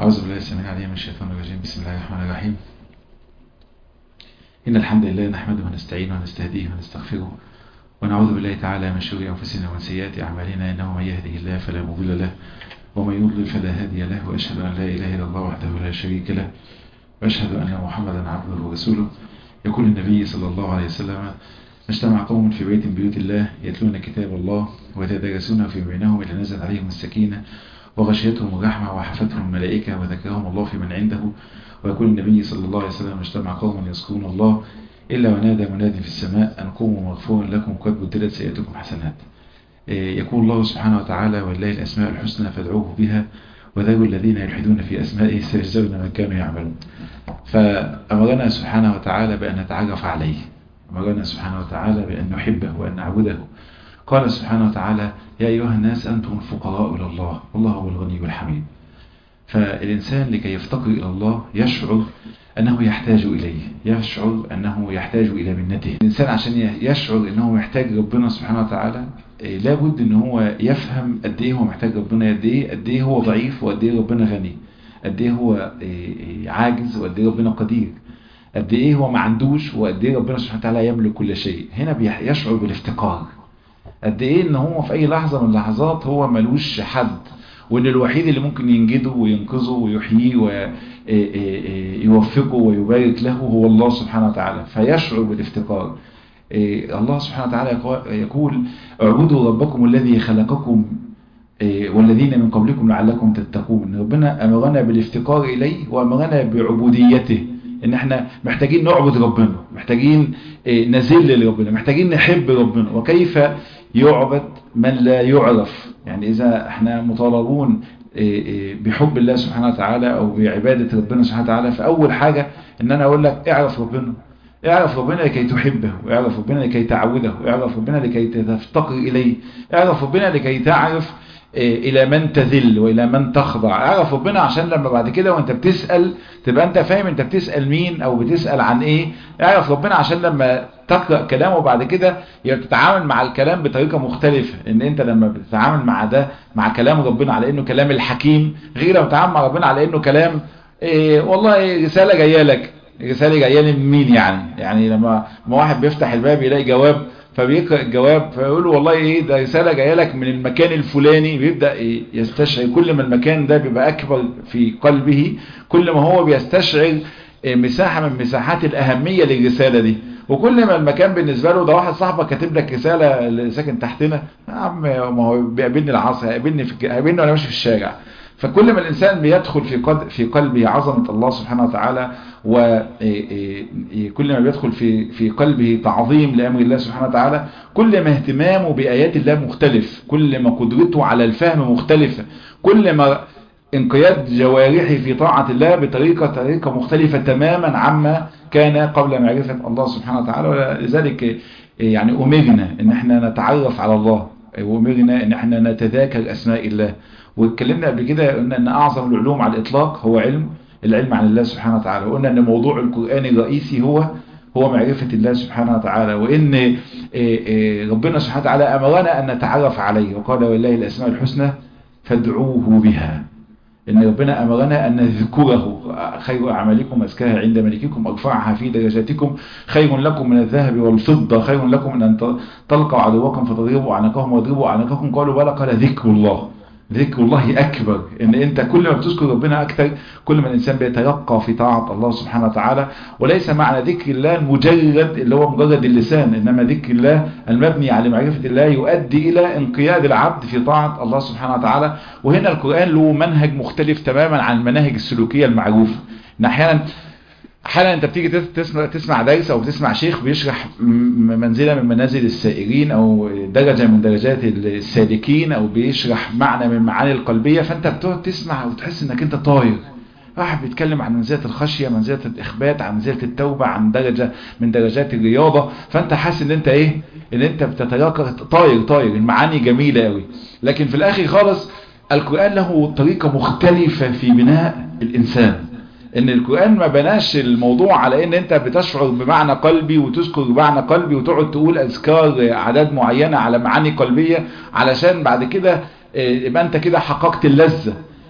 أعوذ بالله السميع العليم من الشيطان الرجيم بسم الله الرحمن الرحيم إن الحمد لله نحمده ونستعينه ونستهديه ونستغفره ونعوذ بالله تعالى من شرور أنفسنا ومن سيئات أعمالنا إنه من يهده الله فلا مضل له ومن يضلل فلا هادي له وأشهد أن لا إله إلا الله وحده لا شريك له وأشهد أن محمدا عبده ورسوله يقول النبي صلى الله عليه وسلم اجتمع قوم في بيت من بيوت الله يتلون كتاب الله ويتدارسونه في بينهم إلى نزل عليهم السكينة وغشيتهم الرحمة وحفتهم الملائكة وذكرهم الله في من عنده ويقول النبي صلى الله عليه وسلم اجتمع قوم يذكرون الله إلا ونادى مناد في السماء أن قوموا مغفورا لكم قد بدلت سيئتكم حسنات يقول الله سبحانه وتعالى ولله الأسماء الحسنى فادعوه بها وذروا الذين يلحدون في أسمائه سيجزون ما كانوا يعملون فأمرنا سبحانه وتعالى بأن نتعرف عليه أمرنا سبحانه وتعالى بأن نحبه وأن نعبده قال سبحانه وتعالى يا أيها الناس أنتم الفقراء إلى الله والله هو الغني الحميد فالإنسان لكي يفتقر إلى الله يشعر أنه يحتاج إليه يشعر أنه يحتاج إلى منته الإنسان عشان يشعر أنه محتاج ربنا سبحانه وتعالى لابد أن هو يفهم قد إيه هو محتاج ربنا قد إيه قد إيه هو ضعيف وقد إيه ربنا غني قد إيه هو عاجز وقد إيه ربنا قدير قد إيه هو ما عندوش وقد إيه ربنا سبحانه وتعالى يملك كل شيء هنا يشعر بالافتقار قد إيه أن هو في أي لحظة من اللحظات هو ملوش حد وان الوحيد اللي ممكن ينجده وينقذه ويحييه ويوفقه ويبارك له هو الله سبحانه وتعالى فيشعر بالافتقار الله سبحانه وتعالى يقول اعبدوا ربكم الذي خلقكم والذين من قبلكم لعلكم تتقون ربنا امرنا بالافتقار اليه وامرنا بعبوديته ان احنا محتاجين نعبد ربنا محتاجين نزل لربنا محتاجين نحب ربنا وكيف يعبد من لا يعرف يعني إذا احنا مطالبون بحب الله سبحانه وتعالى أو بعبادة ربنا سبحانه وتعالى فأول حاجة إن أنا أقول لك اعرف ربنا اعرف ربنا لكي تحبه واعرف ربنا لكي تعبده واعرف ربنا لكي تفتقر إليه اعرف ربنا لكي تعرف إلى من تذل وإلى من تخضع اعرف ربنا عشان لما بعد كده وانت بتسأل تبقى انت فاهم انت بتسأل مين او بتسأل عن ايه اعرف ربنا عشان لما تقرأ كلامه بعد كده يبقى تتعامل مع الكلام بطريقة مختلفة ان انت لما بتتعامل مع ده مع كلام ربنا على انه كلام الحكيم غير لما تتعامل مع ربنا على انه كلام إيه والله رسالة جاية لك رسالة جاية لي من مين يعني يعني لما ما واحد بيفتح الباب يلاقي جواب فبيقرأ الجواب فيقول والله ايه ده رسالة جاية لك من المكان الفلاني بيبدأ إيه يستشعر كل ما المكان ده بيبقى اكبر في قلبه كل ما هو بيستشعر إيه مساحة من مساحات الاهمية للرسالة دي وكل ما المكان بالنسبة له ده واحد صاحبك كاتب لك رسالة اللي ساكن تحتنا يا عم ما هو بيقابلني العصر هيقابلني في هيقابلني وانا ماشي في الشارع فكل ما الإنسان بيدخل في قد في قلبه عظمة الله سبحانه وتعالى وكل ما بيدخل في في قلبه تعظيم لأمر الله سبحانه وتعالى كل ما اهتمامه بآيات الله مختلف كل ما قدرته على الفهم مختلفة كل ما انقياد جوارحه في طاعة الله بطريقة طريقة مختلفة تماما عما كان قبل معرفة الله سبحانه وتعالى ولذلك يعني أمرنا ان احنا نتعرف على الله وأمرنا ان احنا نتذاكر أسماء الله واتكلمنا قبل كده قلنا ان اعظم العلوم على الاطلاق هو علم العلم عن الله سبحانه وتعالى وقلنا ان موضوع القرآن الرئيسي هو هو معرفة الله سبحانه وتعالى وان ربنا سبحانه وتعالى امرنا ان نتعرف عليه وقال ولله الاسماء الحسنى فادعوه بها ان ربنا امرنا ان نذكره خير اعمالكم ازكاها عند ملككم ارفعها في درجاتكم خير لكم من الذهب والفضة خير لكم من ان تلقوا عدوكم فتضربوا عنقهم واضربوا عنقكم قالوا بلى قال ذكر الله ذكر الله أكبر إن أنت كل ما بتذكر ربنا أكثر كل ما الإنسان بيترقى في طاعة الله سبحانه وتعالى وليس معنى ذكر الله المجرد اللي هو مجرد اللسان إنما ذكر الله المبني على معرفة الله يؤدي إلى انقياد العبد في طاعة الله سبحانه وتعالى وهنا القرآن له منهج مختلف تماما عن المناهج السلوكية المعروفة إن أحيانا احيانا انت بتيجي تسمع تسمع درس او بتسمع شيخ بيشرح منزله من منازل السائرين او درجه من درجات السالكين او بيشرح معنى من معاني القلبيه فانت بتقعد تسمع وتحس انك انت طاير واحد بيتكلم عن منزله الخشيه منزله الاخبات عن منزله التوبه عن درجه من درجات الرياضه فانت حاسس ان انت ايه ان انت بتتلاقى طاير طاير المعاني جميله قوي لكن في الاخر خالص القران له طريقه مختلفه في بناء الانسان ان القرآن ما بناش الموضوع على ان انت بتشعر بمعنى قلبي وتذكر بمعنى قلبي وتقعد تقول اذكار اعداد معينة على معاني قلبية علشان بعد كده يبقى انت كده حققت اللذة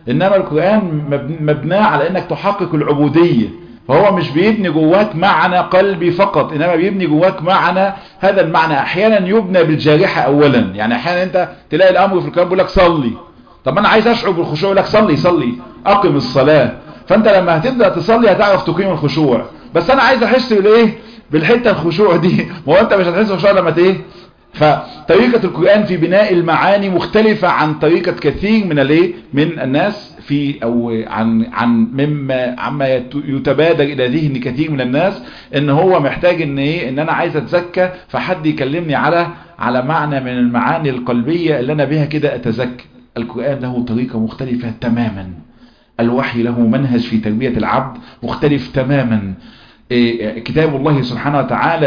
انما القرآن مبناه على انك تحقق العبودية فهو مش بيبني جواك معنى قلبي فقط انما بيبني جواك معنى هذا المعنى احيانا يبنى بالجارحة اولا يعني احيانا انت تلاقي الامر في القرآن بيقول لك صلي طب انا عايز اشعر بالخشوع يقول لك صلي صلي اقم الصلاة فانت لما هتبدأ تصلي هتعرف تقيم الخشوع بس انا عايز احس بالايه بالحتة الخشوع دي ما هو انت مش هتحس بالخشوع لما ايه فطريقة القرآن في بناء المعاني مختلفة عن طريقة كثير من الايه من الناس في او عن عن مما عما يتبادر الى ذهن كثير من الناس ان هو محتاج ان ايه ان انا عايز اتزكى فحد يكلمني على على معنى من المعاني القلبية اللي انا بها كده اتزكى القرآن له طريقة مختلفة تماما الوحي له منهج في تربية العبد مختلف تماما كتاب الله سبحانه وتعالى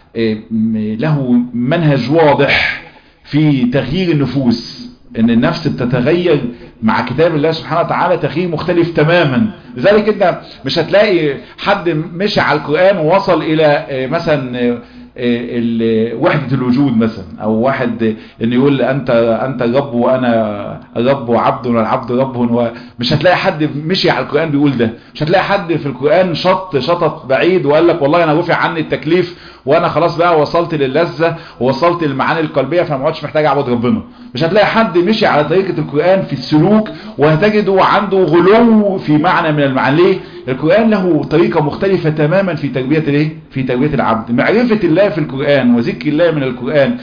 له منهج واضح في تغيير النفوس ان النفس بتتغير مع كتاب الله سبحانه وتعالى تغيير مختلف تماما لذلك انت مش هتلاقي حد مشي على القرآن ووصل الى مثلا وحدة الوجود مثلا او واحد ان يقول انت انت رب وانا رب وعبد والعبد رب ومش هتلاقي حد مشي على القرآن بيقول ده مش هتلاقي حد في القرآن شط شطط بعيد وقال لك والله انا رفع عني التكليف وانا خلاص بقى وصلت للذة ووصلت للمعاني القلبية فما عادش محتاج اعبد ربنا مش هتلاقي حد مشي على طريقة القرآن في السلوك وهتجده عنده غلو في معنى من المعاني ليه القرآن له طريقة مختلفة تماما في تربية الايه في تربية العبد معرفة الله في القرآن وذكر الله من القرآن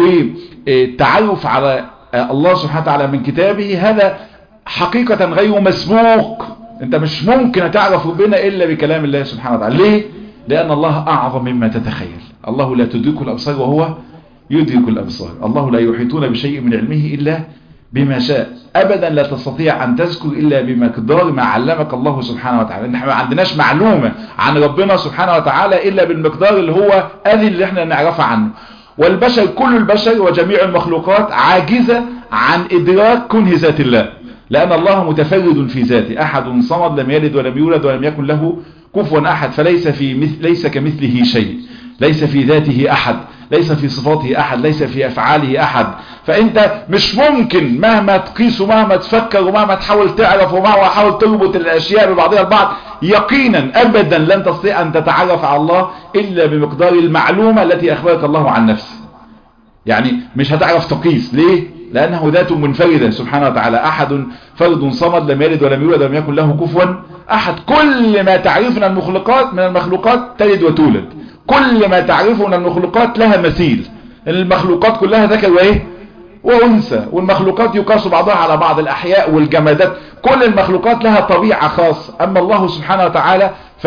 والتعرف على الله سبحانه وتعالى من كتابه هذا حقيقة غير مسبوق انت مش ممكن تعرف ربنا الا بكلام الله سبحانه وتعالى ليه لان الله اعظم مما تتخيل الله لا تدرك الابصار وهو يدرك الابصار الله لا يحيطون بشيء من علمه الا بما شاء ابدا لا تستطيع ان تذكر الا بمقدار ما علمك الله سبحانه وتعالى احنا ما عندناش معلومة عن ربنا سبحانه وتعالى الا بالمقدار اللي هو اذن اللي احنا نعرفه عنه والبشر كل البشر وجميع المخلوقات عاجزة عن ادراك كنه ذات الله لان الله متفرد في ذاته احد صمد لم يلد ولم يولد ولم يكن له كفوا احد فليس في مثل ليس كمثله شيء ليس في ذاته احد ليس في صفاته احد ليس في افعاله احد فانت مش ممكن مهما تقيس ومهما تفكر ومهما تحاول تعرف ومهما تحاول تربط الاشياء ببعضها البعض يقينا ابدا لن تستطيع ان تتعرف على الله الا بمقدار المعلومة التي اخبرك الله عن نفسه يعني مش هتعرف تقيس ليه لانه ذات منفردة سبحانه وتعالى احد فرد صمد لم يلد ولم يولد ولم يكن له كفوا احد كل ما تعرف من المخلوقات من المخلوقات تلد وتولد كل ما تعرفه من المخلوقات لها مثيل المخلوقات كلها ذكر وايه وانثى والمخلوقات يقاس بعضها على بعض الاحياء والجمادات كل المخلوقات لها طبيعة خاصة اما الله سبحانه وتعالى ف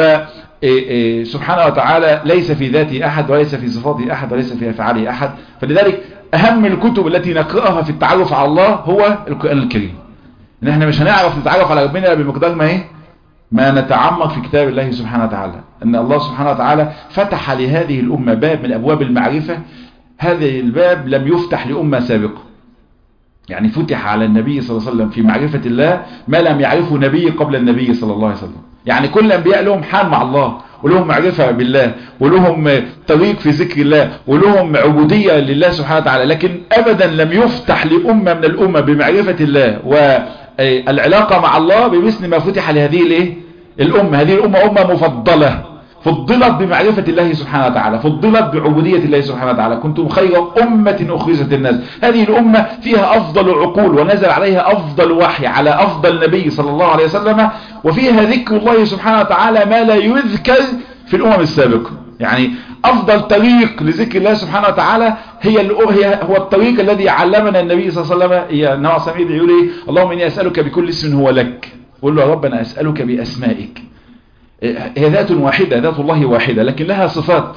سبحانه وتعالى ليس في ذاته احد وليس في صفاته احد وليس في افعاله احد فلذلك اهم الكتب التي نقرأها في التعرف على الله هو القرآن الكريم ان احنا مش هنعرف نتعرف على ربنا بمقدار ما ايه ما نتعمق في كتاب الله سبحانه وتعالى ان الله سبحانه وتعالى فتح لهذه الامة باب من ابواب المعرفة هذا الباب لم يفتح لأمة سابقة يعني فتح على النبي صلى الله عليه وسلم في معرفة الله ما لم يعرفه نبي قبل النبي صلى الله عليه وسلم يعني كل الأنبياء لهم حال مع الله ولهم معرفة بالله ولهم طريق في ذكر الله ولهم عبودية لله سبحانه وتعالى لكن أبدا لم يفتح لأمة من الأمة بمعرفة الله والعلاقة مع الله بمثل ما فتح لهذه الايه الأمة هذه الأمة أمة مفضلة فضلت بمعرفة الله سبحانه وتعالى فضلت بعبودية الله سبحانه وتعالى كنتم خير أمة أخرجت الناس هذه الأمة فيها أفضل عقول ونزل عليها أفضل وحي على أفضل نبي صلى الله عليه وسلم وفيها ذكر الله سبحانه وتعالى ما لا يذكر في الأمم السابقة يعني أفضل طريق لذكر الله سبحانه وتعالى هي, هي هو الطريق الذي علمنا النبي صلى الله عليه وسلم هي نوع سميد يقول إيه اللهم إني أسألك بكل اسم هو لك قل له يا رب أنا أسألك بأسمائك هي ذات واحدة ذات الله واحدة لكن لها صفات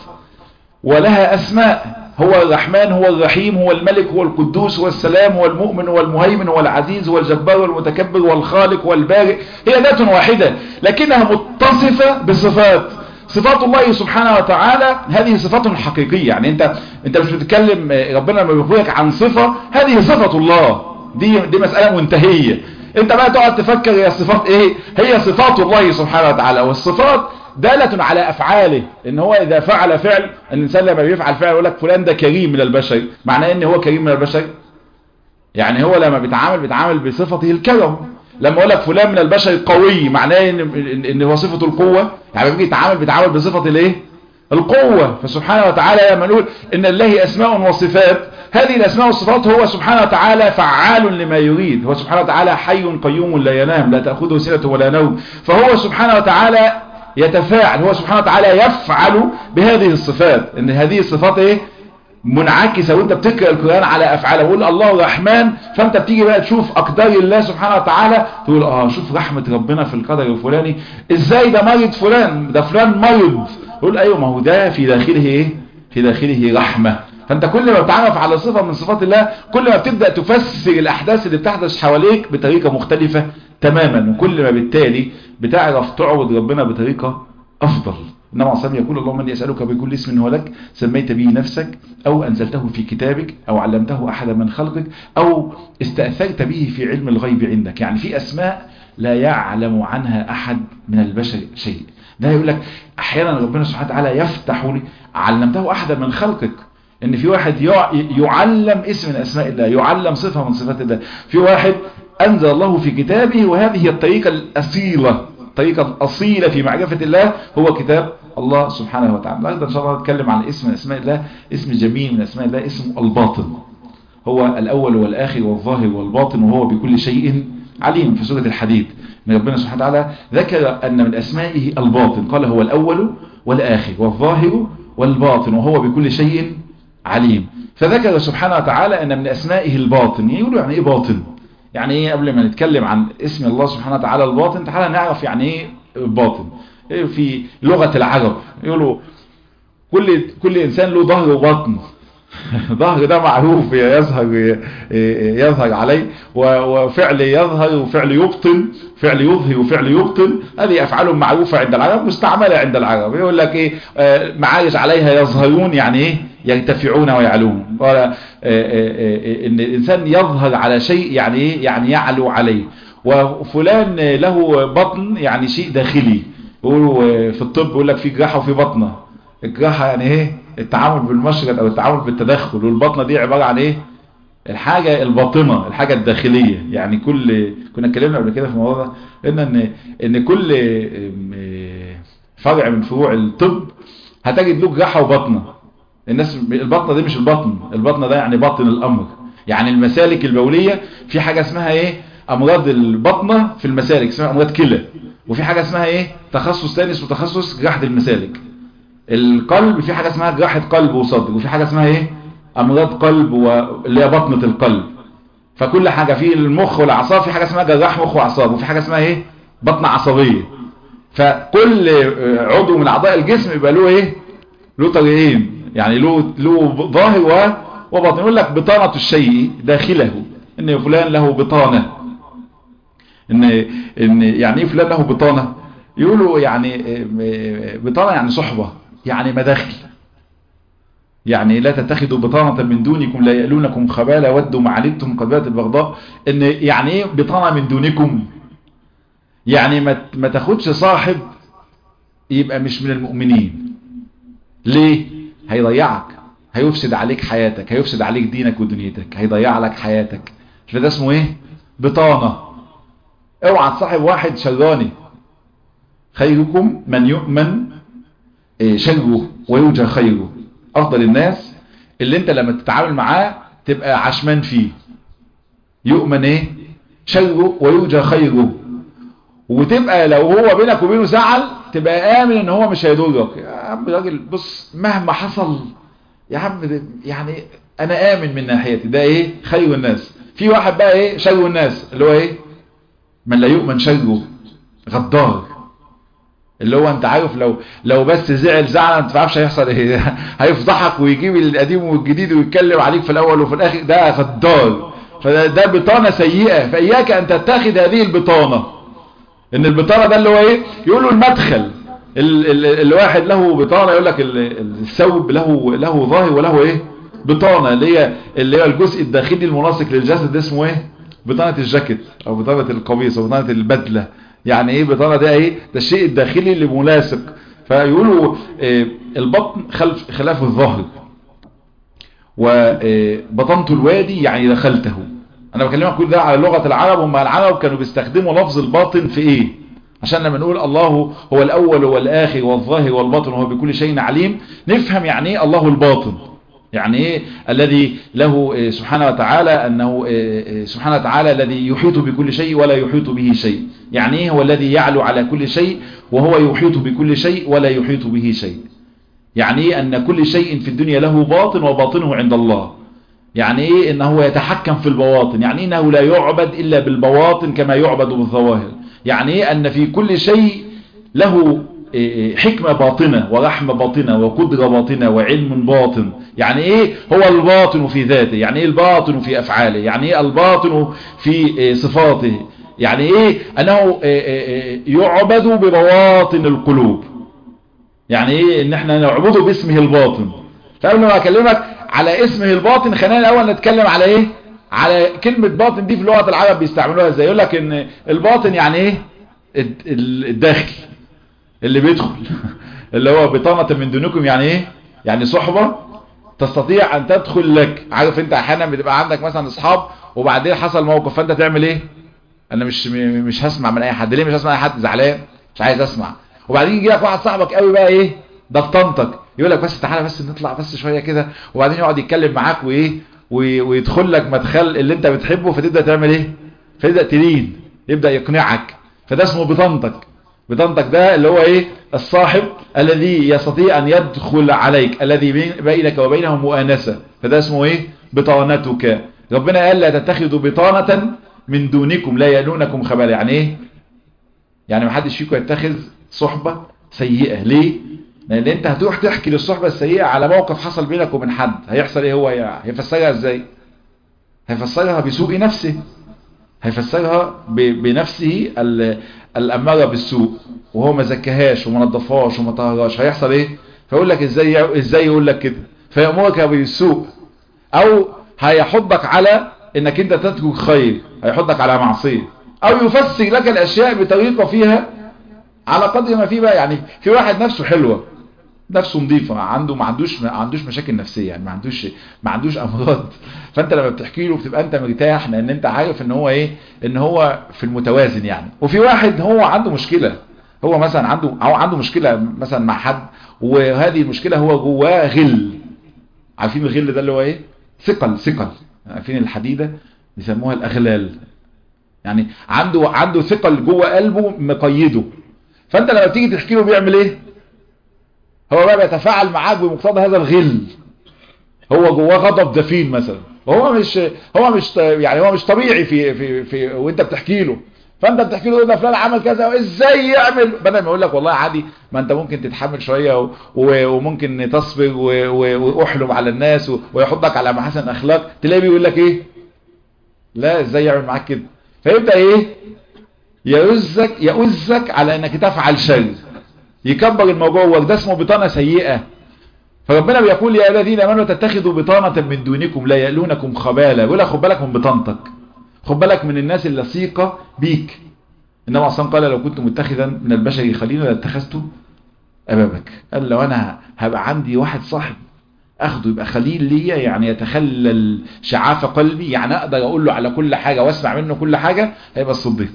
ولها أسماء هو الرحمن هو الرحيم هو الملك هو القدوس هو السلام هو المؤمن هو المهيمن هو العزيز هو الجبار والمتكبر والخالق والبارئ هي ذات واحدة لكنها متصفة بصفات صفات الله سبحانه وتعالى هذه صفات حقيقية يعني انت انت مش بتتكلم ربنا لما بيخبرك عن صفة هذه صفة الله دي دي مسألة منتهية انت بقى تقعد تفكر هي صفات ايه هي صفات الله سبحانه وتعالى والصفات دالة على افعاله ان هو اذا فعل فعل الانسان لما بيفعل فعل يقول لك فلان ده كريم من البشر معناه ان هو كريم من البشر يعني هو لما بيتعامل بيتعامل بصفته الكرم لما اقول لك فلان من البشر قوي معناه ان ان, إن هو صفه القوه يعني بيجي يتعامل بيتعامل بصفه الايه القوه فسبحانه وتعالى لما نقول ان الله اسماء وصفات هذه الاسماء والصفات هو سبحانه وتعالى فعال لما يريد هو سبحانه وتعالى حي قيوم لا ينام لا تاخذه سنه ولا نوم فهو سبحانه وتعالى يتفاعل هو سبحانه وتعالى يفعل بهذه الصفات ان هذه الصفات ايه منعكسة وانت بتقرأ القرآن على افعاله بقول الله رحمن فانت بتيجي بقى تشوف اقدار الله سبحانه وتعالى تقول اه شوف رحمة ربنا في القدر الفلاني ازاي ده مرض فلان ده فلان مرض تقول ايوه ما هو ده في داخله ايه في داخله رحمة فانت كل ما بتعرف على صفة من صفات الله كل ما بتبدأ تفسر الاحداث اللي بتحدث حواليك بطريقة مختلفة تماما وكل ما بالتالي بتعرف تعبد ربنا بطريقة افضل إنما عصام يقول اللهم اني أسألك بكل اسم هو لك سميت به نفسك أو أنزلته في كتابك أو علمته أحد من خلقك أو استأثرت به في علم الغيب عندك يعني في أسماء لا يعلم عنها أحد من البشر شيء ده يقول لك أحيانا ربنا سبحانه وتعالى يفتح لي علمته أحد من خلقك ان في واحد يعلم اسم من اسماء الله يعلم صفة من صفات الله في واحد انزل الله في كتابه وهذه هي الطريقة الاصيلة الطريقة الاصيلة في معرفة الله هو كتاب الله سبحانه وتعالى ايضا ان شاء الله نتكلم عن اسم من اسماء الله اسم جميل من اسماء الله اسم الباطن هو الاول والاخر والظاهر والباطن وهو بكل شيء عليم في سورة الحديد من ربنا سبحانه وتعالى ذكر ان من اسمائه الباطن قال هو الاول والاخر والظاهر والباطن وهو بكل شيء عليم فذكر سبحانه وتعالى ان من اسمائه الباطن يقولوا يعني ايه باطن يعني ايه قبل ما نتكلم عن اسم الله سبحانه وتعالى الباطن تعالى نعرف يعني ايه باطن إيه في لغة العرب يقولوا كل كل انسان له ظهر وبطن ظهر ده معروف يظهر يظهر عليه وفعل يظهر وفعل يبطن فعل يظهر وفعل يبطن هذه افعال معروفة عند العرب مستعملة عند العرب يقول لك ايه معارج عليها يظهرون يعني ايه يرتفعون ويعلون قال ان الانسان يظهر على شيء يعني ايه يعني يعلو عليه وفلان له بطن يعني شيء داخلي يقولوا في الطب يقول لك في جراحه وفي بطنه الجراحه يعني ايه التعامل بالمشرط او التعامل بالتدخل والبطنه دي عباره عن ايه الحاجه الباطنه الحاجه الداخليه يعني كل كنا اتكلمنا قبل كده في الموضوع ده ان ان ان كل فرع من فروع الطب هتجد له جراحه وبطنه الناس البطنه دي مش البطن البطنه ده يعني باطن الامر يعني المسالك البوليه في حاجه اسمها ايه امراض البطنه في المسالك اسمها امراض كلى وفي حاجه اسمها ايه تخصص ثاني اسمه تخصص جراحه المسالك القلب في حاجه اسمها جراحه قلب وصدر وفي حاجه اسمها ايه امراض قلب واللي هي بطنه القلب فكل حاجه في المخ والاعصاب في حاجه اسمها جراح مخ واعصاب وفي حاجه اسمها ايه بطن عصبيه فكل عضو من اعضاء الجسم يبقى له ايه له طريقين يعني له له ظاهر وباطن يقول لك بطانه الشيء داخله ان فلان له بطانه ان ان يعني ايه فلان له بطانه يقولوا يعني بطانه يعني صحبه يعني مداخل يعني لا تتخذوا بطانة من دونكم لا يألونكم خبالا ودوا ما علمتم قد بات البغضاء ان يعني ايه بطانة من دونكم يعني ما ما تاخدش صاحب يبقى مش من المؤمنين ليه هيضيعك هيفسد عليك حياتك هيفسد عليك دينك ودنيتك هيضيع لك حياتك فده اسمه ايه بطانة اوعى تصاحب واحد شراني خيركم من يؤمن شره ويوجه خيره افضل الناس اللي انت لما تتعامل معاه تبقى عشمان فيه يؤمن ايه شره ويوجه خيره وتبقى لو هو بينك وبينه زعل تبقى امن ان هو مش هيضرك يا عم راجل بص مهما حصل يا عم يعني انا امن من ناحيتي ده ايه خير الناس في واحد بقى ايه شر الناس اللي هو ايه من لا يؤمن شره غدار اللي هو انت عارف لو لو بس زعل زعل انت تعرفش هيحصل ايه هيفضحك ويجيب القديم والجديد ويتكلم عليك في الاول وفي الاخر ده غدار فده ده بطانه سيئه فاياك ان تتخذ هذه البطانه ان البطانه ده اللي هو ايه يقولوا المدخل ال ال الواحد له بطانه يقول لك الثوب له له ظاهر وله ايه بطانه اللي هي اللي هي الجزء الداخلي المناسق للجسد ده اسمه ايه بطانه الجاكيت او بطانه القميص او بطانه البدله يعني ايه بطانه ده ايه ده الشيء الداخلي اللي ملاصق فيقولوا إيه البطن خلف خلاف الظهر وبطنت الوادي يعني دخلته انا بكلمك كل ده على لغة العرب هم العرب كانوا بيستخدموا لفظ الباطن في ايه عشان لما نقول الله هو الاول والآخر والظاهر والباطن وهو بكل شيء عليم نفهم يعني ايه الله الباطن يعني ايه الذي له سبحانه وتعالى انه سبحانه وتعالى الذي يحيط بكل شيء ولا يحيط به شيء يعني ايه هو الذي يعلو على كل شيء وهو يحيط بكل شيء ولا يحيط به شيء يعني ايه ان كل شيء في الدنيا له باطن وباطنه عند الله يعني ايه انه يتحكم في البواطن يعني إيه انه لا يعبد الا بالبواطن كما يعبد بالظواهر يعني ايه ان في كل شيء له حكمة باطنة ورحمة باطنة وقدرة باطنة وعلم باطن يعني ايه هو الباطن في ذاته يعني ايه الباطن في افعاله يعني ايه الباطن في صفاته يعني ايه انه يعبد ببواطن القلوب يعني ايه ان احنا نعبده باسمه الباطن فقبل ما اكلمك على اسمه الباطن خلينا الاول نتكلم على ايه على كلمة باطن دي في لغة العرب بيستعملوها ازاي يقول لك ان الباطن يعني ايه الداخل اللي بيدخل اللي هو بطانة من دونكم يعني ايه يعني صحبة تستطيع ان تدخل لك عارف انت احيانا بتبقى عندك مثلا اصحاب وبعدين حصل موقف فانت تعمل ايه انا مش مش هسمع من اي حد ليه مش هسمع اي حد زعلان مش عايز اسمع وبعدين يجي لك واحد صاحبك قوي بقى ايه ده في طنطك يقول لك بس تعالى بس نطلع بس شويه كده وبعدين يقعد يتكلم معاك وايه ويدخل لك مدخل اللي انت بتحبه فتبدا تعمل ايه فتبدا تلين يبدا يقنعك فده اسمه بطنطك بطنطك ده اللي هو ايه الصاحب الذي يستطيع ان يدخل عليك الذي بينك وبينه مؤانسة فده اسمه ايه بطانتك ربنا قال لا تتخذوا بطانة من دونكم لا يلونكم خبالا يعني ايه يعني محدش فيكم يتخذ صحبة سيئة ليه لان انت هتروح تحكي للصحبة السيئة على موقف حصل بينك وبين حد هيحصل ايه هو هيفسرها ازاي هيفسرها بسوء نفسه هيفسرها بنفسه الأمارة بالسوء وهو ما زكهاش وما نظفهاش وما طهراش هيحصل ايه فيقول لك ازاي ازاي يقول لك كده فيأمرك بالسوء او هيحضك على انك انت تترك خير هيحضك على معصية او يفسر لك الاشياء بطريقة فيها على قدر ما فيه بقى يعني في واحد نفسه حلوة نفسه نظيفة عنده ما عندوش ما عندوش مشاكل نفسية يعني ما عندوش ما عندوش امراض فانت لما بتحكي له بتبقى انت مرتاح لان انت عارف ان هو ايه ان هو في المتوازن يعني وفي واحد هو عنده مشكلة هو مثلا عنده او عنده مشكلة مثلا مع حد وهذه المشكلة هو جواه غل عارفين الغل ده اللي هو ايه ثقل ثقل عارفين الحديدة بيسموها الاغلال يعني عنده عنده ثقل جوه قلبه مقيده فانت لما بتيجي تحكي له بيعمل ايه هو بقى بيتفاعل معاك بمقتضى هذا الغل هو جواه غضب دفين مثلا وهو مش هو مش يعني هو مش طبيعي في في في وانت بتحكي له فانت بتحكي له ده فلان عمل كذا ازاي يعمل بدل ما يقول لك والله عادي ما انت ممكن تتحمل شويه وممكن تصبر واحلم على الناس ويحطك على محاسن اخلاق تلاقيه بيقول لك ايه لا ازاي يعمل معاك كده فيبدا ايه يؤذك يؤذك على انك تفعل شيء يكبر الموضوع وده اسمه بطانة سيئة فربنا بيقول يا الذين امنوا تتخذوا بطانة من دونكم لا يألونكم خبالا يقول لك خد بالك من بطانتك خد بالك من الناس اللصيقة بيك انما اصلا قال لو كنت متخذا من البشر خليلا لاتخذته ابابك قال لو انا هبقى عندي واحد صاحب اخده يبقى خليل ليا يعني يتخلل شعاف قلبي يعني اقدر اقول له على كل حاجة واسمع منه كل حاجة هيبقى الصديق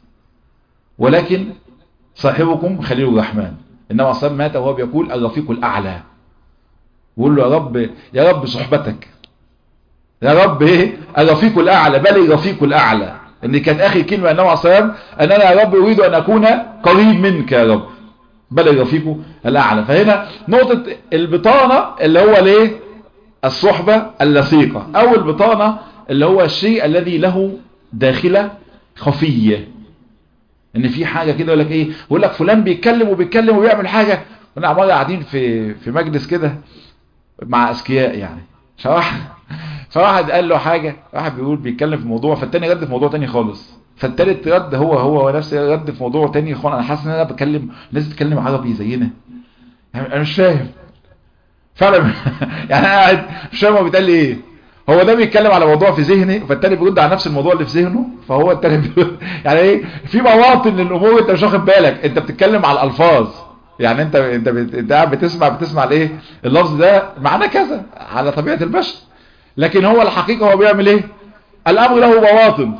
ولكن صاحبكم خليل الرحمن انما اصلا مات وهو بيقول الرفيق الاعلى بيقول له يا رب يا رب صحبتك يا رب ايه الرفيق الاعلى بل الرفيق الاعلى ان كانت اخر كلمه انما اصلا ان انا يا رب اريد ان اكون قريب منك يا رب بل الرفيق الاعلى فهنا نقطه البطانه اللي هو الايه الصحبه اللصيقه او البطانه اللي هو الشيء الذي له داخله خفيه ان في حاجة كده يقول لك ايه يقول لك فلان بيتكلم وبيتكلم وبيعمل حاجة وانا عمال قاعدين في في مجلس كده مع اذكياء يعني فواحد فواحد قال له حاجة واحد بيقول بيتكلم في موضوع فالتاني رد في موضوع تاني خالص فالتالت رد هو هو نفس رد في موضوع تاني خالص انا حاسس ان انا بتكلم الناس بتتكلم عربي زينا يعني انا مش فاهم فعلا يعني انا قاعد مش فاهم هو بيتقال لي ايه هو ده بيتكلم على موضوع في ذهني فالتاني بيرد على نفس الموضوع اللي في ذهنه فهو التاني بيرد يعني ايه في مواطن للامور انت مش واخد بالك انت بتتكلم على الالفاظ يعني انت انت انت قاعد بتسمع بتسمع الايه اللفظ ده معناه كذا على طبيعه البشر لكن هو الحقيقه هو بيعمل ايه الامر له بواطن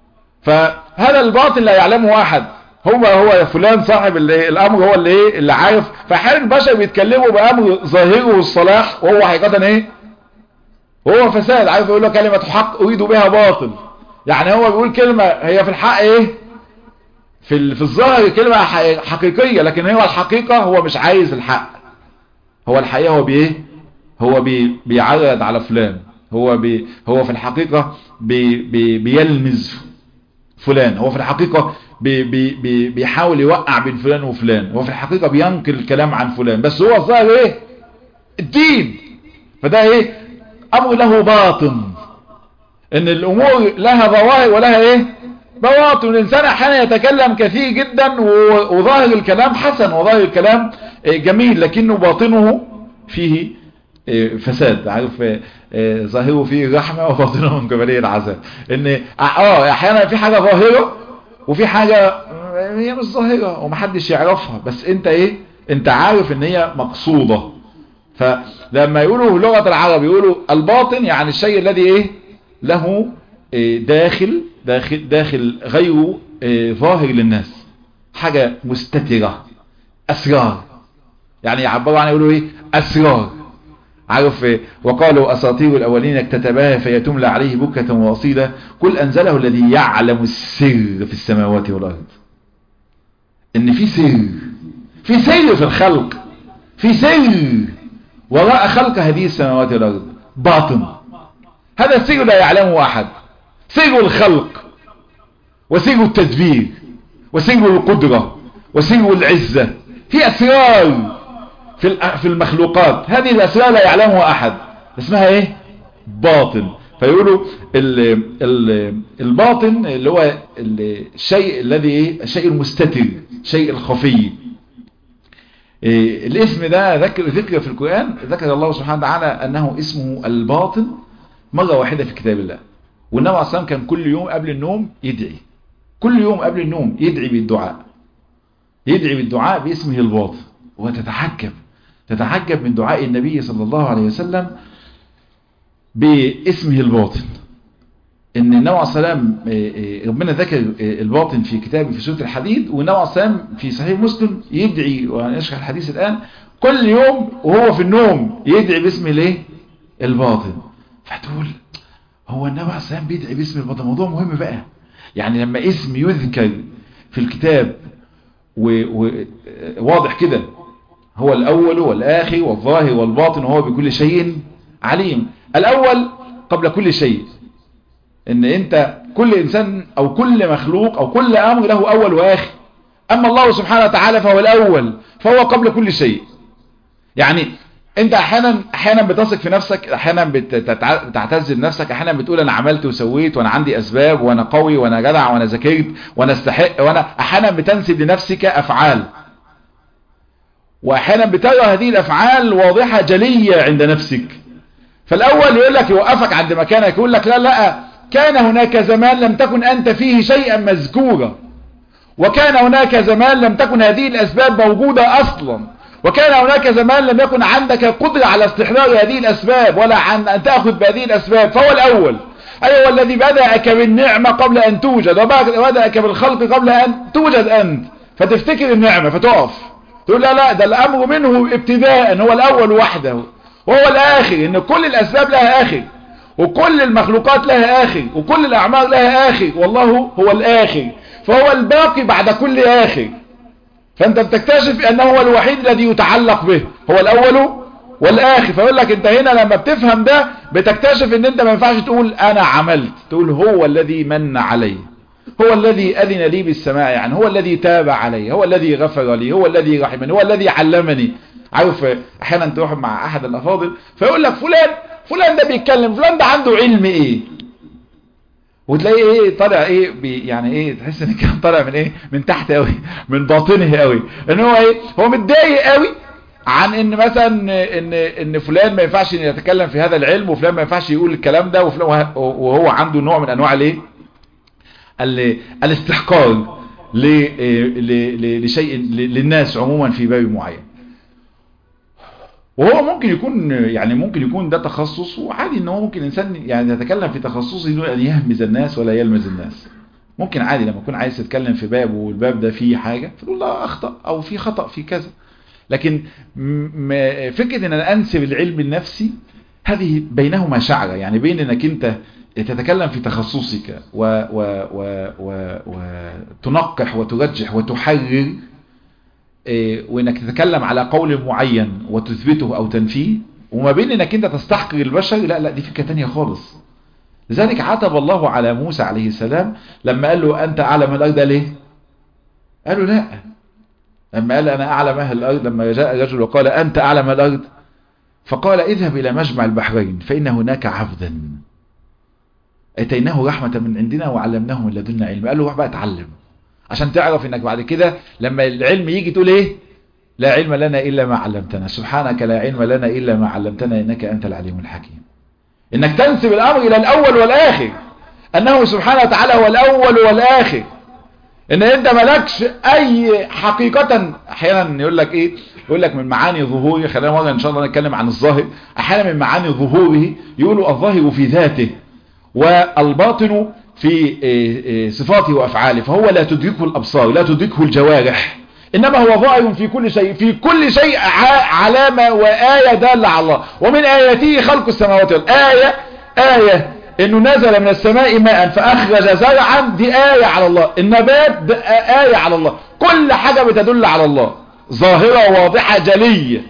فهذا الباطن لا يعلمه احد هو هو فلان صاحب الامر هو اللي ايه اللي عارف فاحيانا البشر بيتكلموا بامر ظاهره الصلاح وهو حقيقه ايه هو فساد عارف يقول له كلمه حق اريد بها باطل يعني هو بيقول كلمه هي في الحق ايه في في الظاهر كلمه حقيقيه لكن هو الحقيقه هو مش عايز الحق هو الحقيقه هو بايه هو بي بيعرض على فلان هو بي هو في الحقيقه بي بي بيلمز فلان هو في الحقيقه بي بي بي بيحاول يوقع بين فلان وفلان هو في الحقيقة بينقل الكلام عن فلان بس هو الظاهر ايه الدين فده ايه امر له باطن ان الامور لها ظواهر ولها ايه بواطن الانسان احيانا يتكلم كثير جدا وظاهر الكلام حسن وظاهر الكلام جميل لكنه باطنه فيه فساد عارف ظاهره فيه الرحمة وباطنه من قبلية العذاب ان اه احيانا في حاجة ظاهرة وفي حاجة هي مش ظاهرة ومحدش يعرفها بس انت ايه انت عارف ان هي مقصودة فلما يقولوا لغة العرب يقولوا الباطن يعني الشيء الذي ايه له إيه داخل داخل داخل غير إيه ظاهر للناس حاجة مستترة اسرار يعني يعبروا عنها يقولوا ايه اسرار عارف إيه وقالوا اساطير الاولين اكتتباها فيتملى عليه بكة واصيلة كل انزله الذي يعلم السر في السماوات والارض ان في سر في سر في الخلق في سر وراء خلق هذه السماوات والارض باطن هذا السر لا يعلمه احد سر الخلق وسر التدبير وسر القدرة وسر العزة في اسرار في في المخلوقات هذه الاسرار لا يعلمها احد اسمها ايه باطن فيقولوا ال ال الباطن اللي هو الشيء الذي ايه الشيء المستتر الشيء الخفي إيه الاسم ده ذكر ذكر في القرآن ذكر الله سبحانه وتعالى انه اسمه الباطن مرة واحدة في كتاب الله والنبي عليه الصلاة كان كل يوم قبل النوم يدعي كل يوم قبل النوم يدعي بالدعاء يدعي بالدعاء باسمه الباطن وتتحكم تتعجب من دعاء النبي صلى الله عليه وسلم باسمه الباطن ان النبي عليه السلام ربنا ذكر الباطن في كتابه في سورة الحديد والنبي عليه السلام في صحيح مسلم يدعي وهنشرح الحديث الآن كل يوم وهو في النوم يدعي باسم الايه الباطن فتقول هو النبي عليه السلام بيدعي باسم الباطن موضوع مهم بقى يعني لما اسم يذكر في الكتاب وواضح كده هو الأول والآخر والظاهر والباطن وهو بكل شيء عليم الأول قبل كل شيء ان انت كل انسان او كل مخلوق او كل امر له اول واخر اما الله سبحانه وتعالى فهو الاول فهو قبل كل شيء يعني انت احيانا احيانا بتثق في نفسك احيانا بتعتز بنفسك احيانا بتقول انا عملت وسويت وانا عندي اسباب وانا قوي وانا جدع وانا ذاكرت وانا استحق وانا احيانا بتنسب لنفسك افعال واحيانا بترى هذه الافعال واضحة جلية عند نفسك فالاول يقول لك يوقفك عند مكانك يقول لك لا لا كان هناك زمان لم تكن انت فيه شيئا مذكورا وكان هناك زمان لم تكن هذه الاسباب موجودة اصلا وكان هناك زمان لم يكن عندك قدرة على استحضار هذه الاسباب ولا عن ان تأخذ بهذه الاسباب فهو الاول اي هو الذي بدأك بالنعمة قبل ان توجد وبدأك بالخلق قبل ان توجد انت فتفتكر النعمة فتقف تقول لا لا ده الامر منه ابتداء هو الاول وحده وهو الاخر ان كل الاسباب لها اخر وكل المخلوقات لها اخر وكل الاعمال لها اخر والله هو الاخر فهو الباقي بعد كل اخر فانت بتكتشف انه هو الوحيد الذي يتعلق به هو الاول والاخر فيقول لك انت هنا لما بتفهم ده بتكتشف ان انت ما ينفعش تقول انا عملت تقول هو الذي من علي هو الذي اذن لي بالسماع يعني هو الذي تاب علي هو الذي غفر لي هو الذي رحمني هو الذي علمني عارف احيانا تروح مع احد الافاضل فيقول لك فلان فلان ده بيتكلم فلان ده عنده علم ايه وتلاقيه ايه طالع ايه بي يعني ايه تحس ان كان طالع من ايه من تحت قوي من باطنه قوي ان هو ايه هو متضايق قوي عن ان مثلا ان ان فلان ما ينفعش يتكلم في هذا العلم وفلان ما ينفعش يقول الكلام ده وفلان وهو عنده نوع من انواع الايه الاستحقار لشيء للناس عموما في باب معين وهو ممكن يكون يعني ممكن يكون ده تخصص وعادي ان هو ممكن انسان يعني يتكلم في تخصصه دون ان يهمز الناس ولا يلمز الناس ممكن عادي لما يكون عايز تتكلم في باب والباب ده فيه حاجة فتقول لا اخطأ او في خطأ في كذا لكن فكرة ان انا انسب العلم النفسي هذه بينهما شعرة يعني بين انك انت تتكلم في تخصصك و و و و وتنقح وترجح وتحرر وانك تتكلم على قول معين وتثبته او تنفيه وما بين انك انت تستحقر البشر لا لا دي فكرة تانية خالص لذلك عتب الله على موسى عليه السلام لما قال له انت اعلم الارض ليه قال له لا لما قال انا اعلم اهل الارض لما جاء رجل وقال انت اعلم الارض فقال اذهب الى مجمع البحرين فان هناك عبدا اتيناه رحمة من عندنا وعلمناه من لدنا علم قال له روح بقى اتعلم عشان تعرف انك بعد كده لما العلم يجي تقول ايه لا علم لنا الا ما علمتنا سبحانك لا علم لنا الا ما علمتنا انك انت العليم الحكيم انك تنسب الامر الى الاول والاخر انه سبحانه وتعالى هو الاول والاخر ان انت مالكش اي حقيقة احيانا يقول لك ايه يقول لك من معاني ظهوره خلينا مرة ان شاء الله نتكلم عن الظاهر احيانا من معاني ظهوره يقولوا الظاهر في ذاته والباطن في صفاته وافعاله فهو لا تدركه الابصار لا تدركه الجوارح انما هو ظاهر في كل شيء في كل شيء علامة وآية دالة على الله ومن آياته خلق السماوات والارض آية آية انه نزل من السماء ماء فاخرج زرعا دي آية على الله النبات آية على الله كل حاجة بتدل على الله ظاهرة واضحة جلية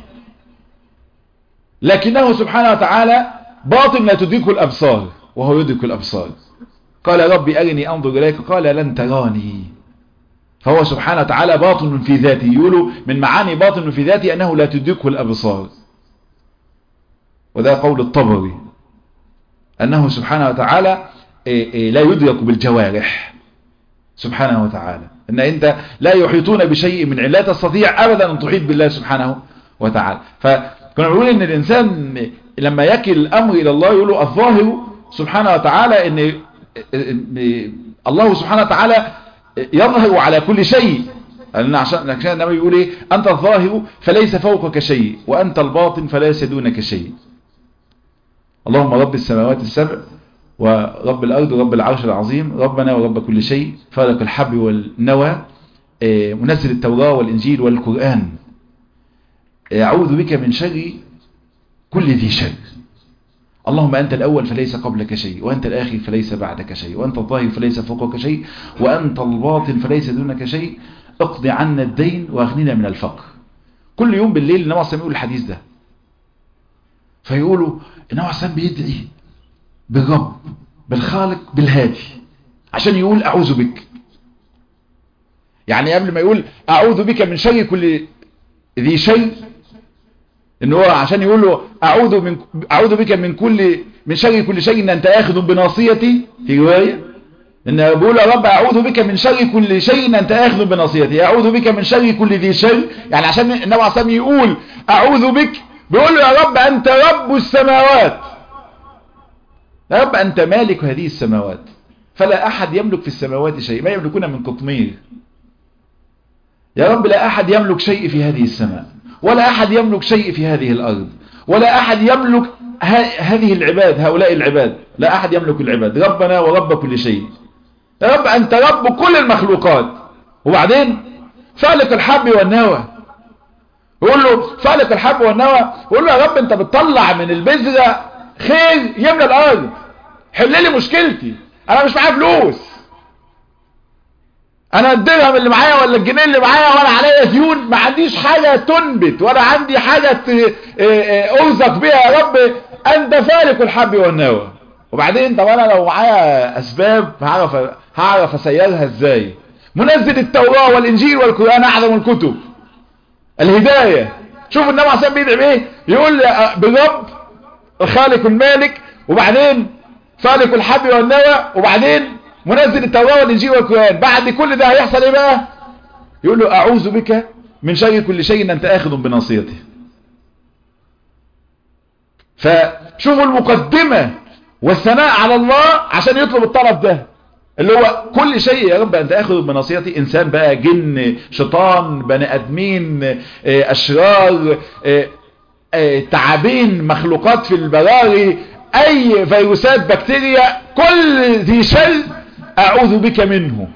لكنه سبحانه وتعالى باطن لا تدركه الابصار وهو يدرك الابصار قال ربي ارني انظر اليك قال لن تراني فهو سبحانه وتعالى باطن في ذاته يقولوا من معاني باطن في ذاته انه لا تدركه الابصار وده قول الطبري أنه سبحانه وتعالى لا يدرك بالجوارح سبحانه وتعالى أن أنت لا يحيطون بشيء من لا تستطيع أبدا أن تحيط بالله سبحانه وتعالى فكنا نقول أن الإنسان لما يكل الأمر إلى الله يقول الظاهر سبحانه وتعالى أن الله سبحانه وتعالى يظهر على كل شيء لأن عشان عشان النبي يقول إيه أنت الظاهر فليس فوقك شيء وأنت الباطن فليس دونك شيء اللهم رب السماوات السبع ورب الأرض ورب العرش العظيم ربنا ورب كل شيء فارق الحب والنوى منزل التوراة والإنجيل والقرآن أعوذ بك من شر كل ذي شر اللهم أنت الأول فليس قبلك شيء وأنت الآخر فليس بعدك شيء وأنت الظاهر فليس فوقك شيء وأنت الباطن فليس دونك شيء اقض عنا الدين واغننا من الفقر كل يوم بالليل النبي صلى يقول الحديث ده فيقولوا النبي صلى بيدعي بالرب بالخالق بالهادي عشان يقول أعوذ بك يعني قبل ما يقول أعوذ بك من شر كل ذي شر ان هو عشان يقول له اعوذ من اعوذ بك من كل من شر كل شيء ان انت اخذ بناصيتي في روايه ان بيقول يا رب اعوذ بك من شر كل شيء ان انت اخذ بناصيتي اعوذ بك من شر كل ذي شر يعني عشان النبي عليه الصلاه يقول اعوذ بك بيقول له يا رب انت رب السماوات يا رب انت مالك هذه السماوات فلا احد يملك في السماوات شيء ما يملكون من قطمير يا رب لا احد يملك شيء في هذه السماء ولا أحد يملك شيء في هذه الأرض ولا أحد يملك هذه العباد هؤلاء العباد لا أحد يملك العباد ربنا ورب كل شيء يا رب أنت رب كل المخلوقات وبعدين فالق الحب والنوى يقول له فالق الحب والنوى يقول له يا رب أنت بتطلع من البذرة خير يملى الأرض حل لي مشكلتي أنا مش معايا فلوس انا الدرهم اللي معايا ولا الجنيه اللي معايا وانا عليا ديون ما عنديش حاجة تنبت ولا عندي حاجة ارزق بيها يا رب انت فالق الحب والنوى وبعدين طب انا لو معايا اسباب هعرف هعرف اسيرها ازاي منزل التوراة والانجيل والقرآن اعظم الكتب الهداية شوف النبي عشان بيدعي بايه يقول بالرب الخالق المالك وبعدين فالق الحب والنوى وبعدين منزل التوراة والإنجيل والقرآن بعد كل ده هيحصل ايه بقى يقول له أعوذ بك من شر كل شيء ان انت اخذ بناصيته فشوفوا المقدمة والثناء على الله عشان يطلب الطلب ده اللي هو كل شيء يا رب انت اخذ بناصيتي انسان بقى جن شيطان بني ادمين اشرار تعابين مخلوقات في البراري اي فيروسات بكتيريا كل ذي شر اعوذ بك منه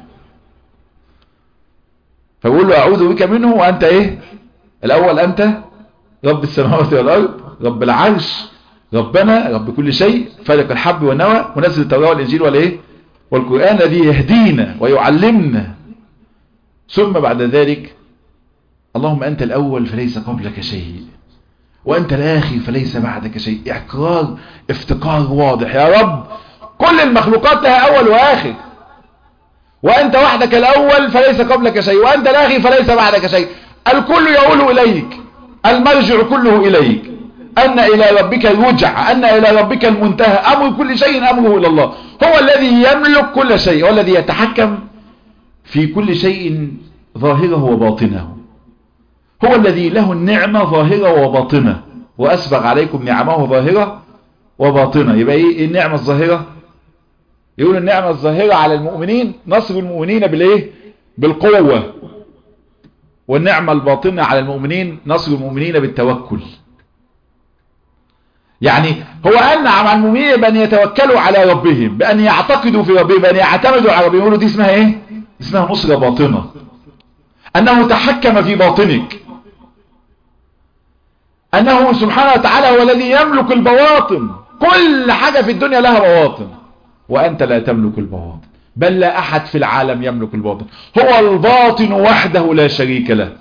فبقول له اعوذ بك منه وانت ايه الاول انت رب السماوات والارض رب العرش ربنا رب كل شيء فالق الحب والنوى منزل التوراة والانجيل والايه والقرآن الذي يهدينا ويعلمنا ثم بعد ذلك اللهم انت الاول فليس قبلك شيء وانت الاخر فليس بعدك شيء اعكرار افتقار واضح يا رب كل المخلوقات لها اول واخر وانت وحدك الاول فليس قبلك شيء وانت الاخر فليس بعدك شيء الكل يقول اليك المرجع كله اليك ان الى ربك الرجع ان الى ربك المنتهى امر كل شيء امره الى الله هو الذي يملك كل شيء هو الذي يتحكم في كل شيء ظاهره وباطنه هو الذي له النعمة ظاهرة وباطنة وأسبغ عليكم نعمه ظاهرة وباطنة يبقى إيه النعمة الظاهرة يقول النعمة الظاهرة على المؤمنين نصر المؤمنين بالإيه بالقوة والنعمة الباطنة على المؤمنين نصر المؤمنين بالتوكل يعني هو أنعم على المؤمنين بأن يتوكلوا على ربهم بأن يعتقدوا في ربهم بأن يعتمدوا على ربهم يقولوا دي اسمها إيه اسمها نصرة باطنة أنه تحكم في باطنك أنه سبحانه وتعالى هو الذي يملك البواطن كل حاجة في الدنيا لها بواطن وأنت لا تملك البواطن بل لا أحد في العالم يملك الباطن هو الباطن وحده لا شريك له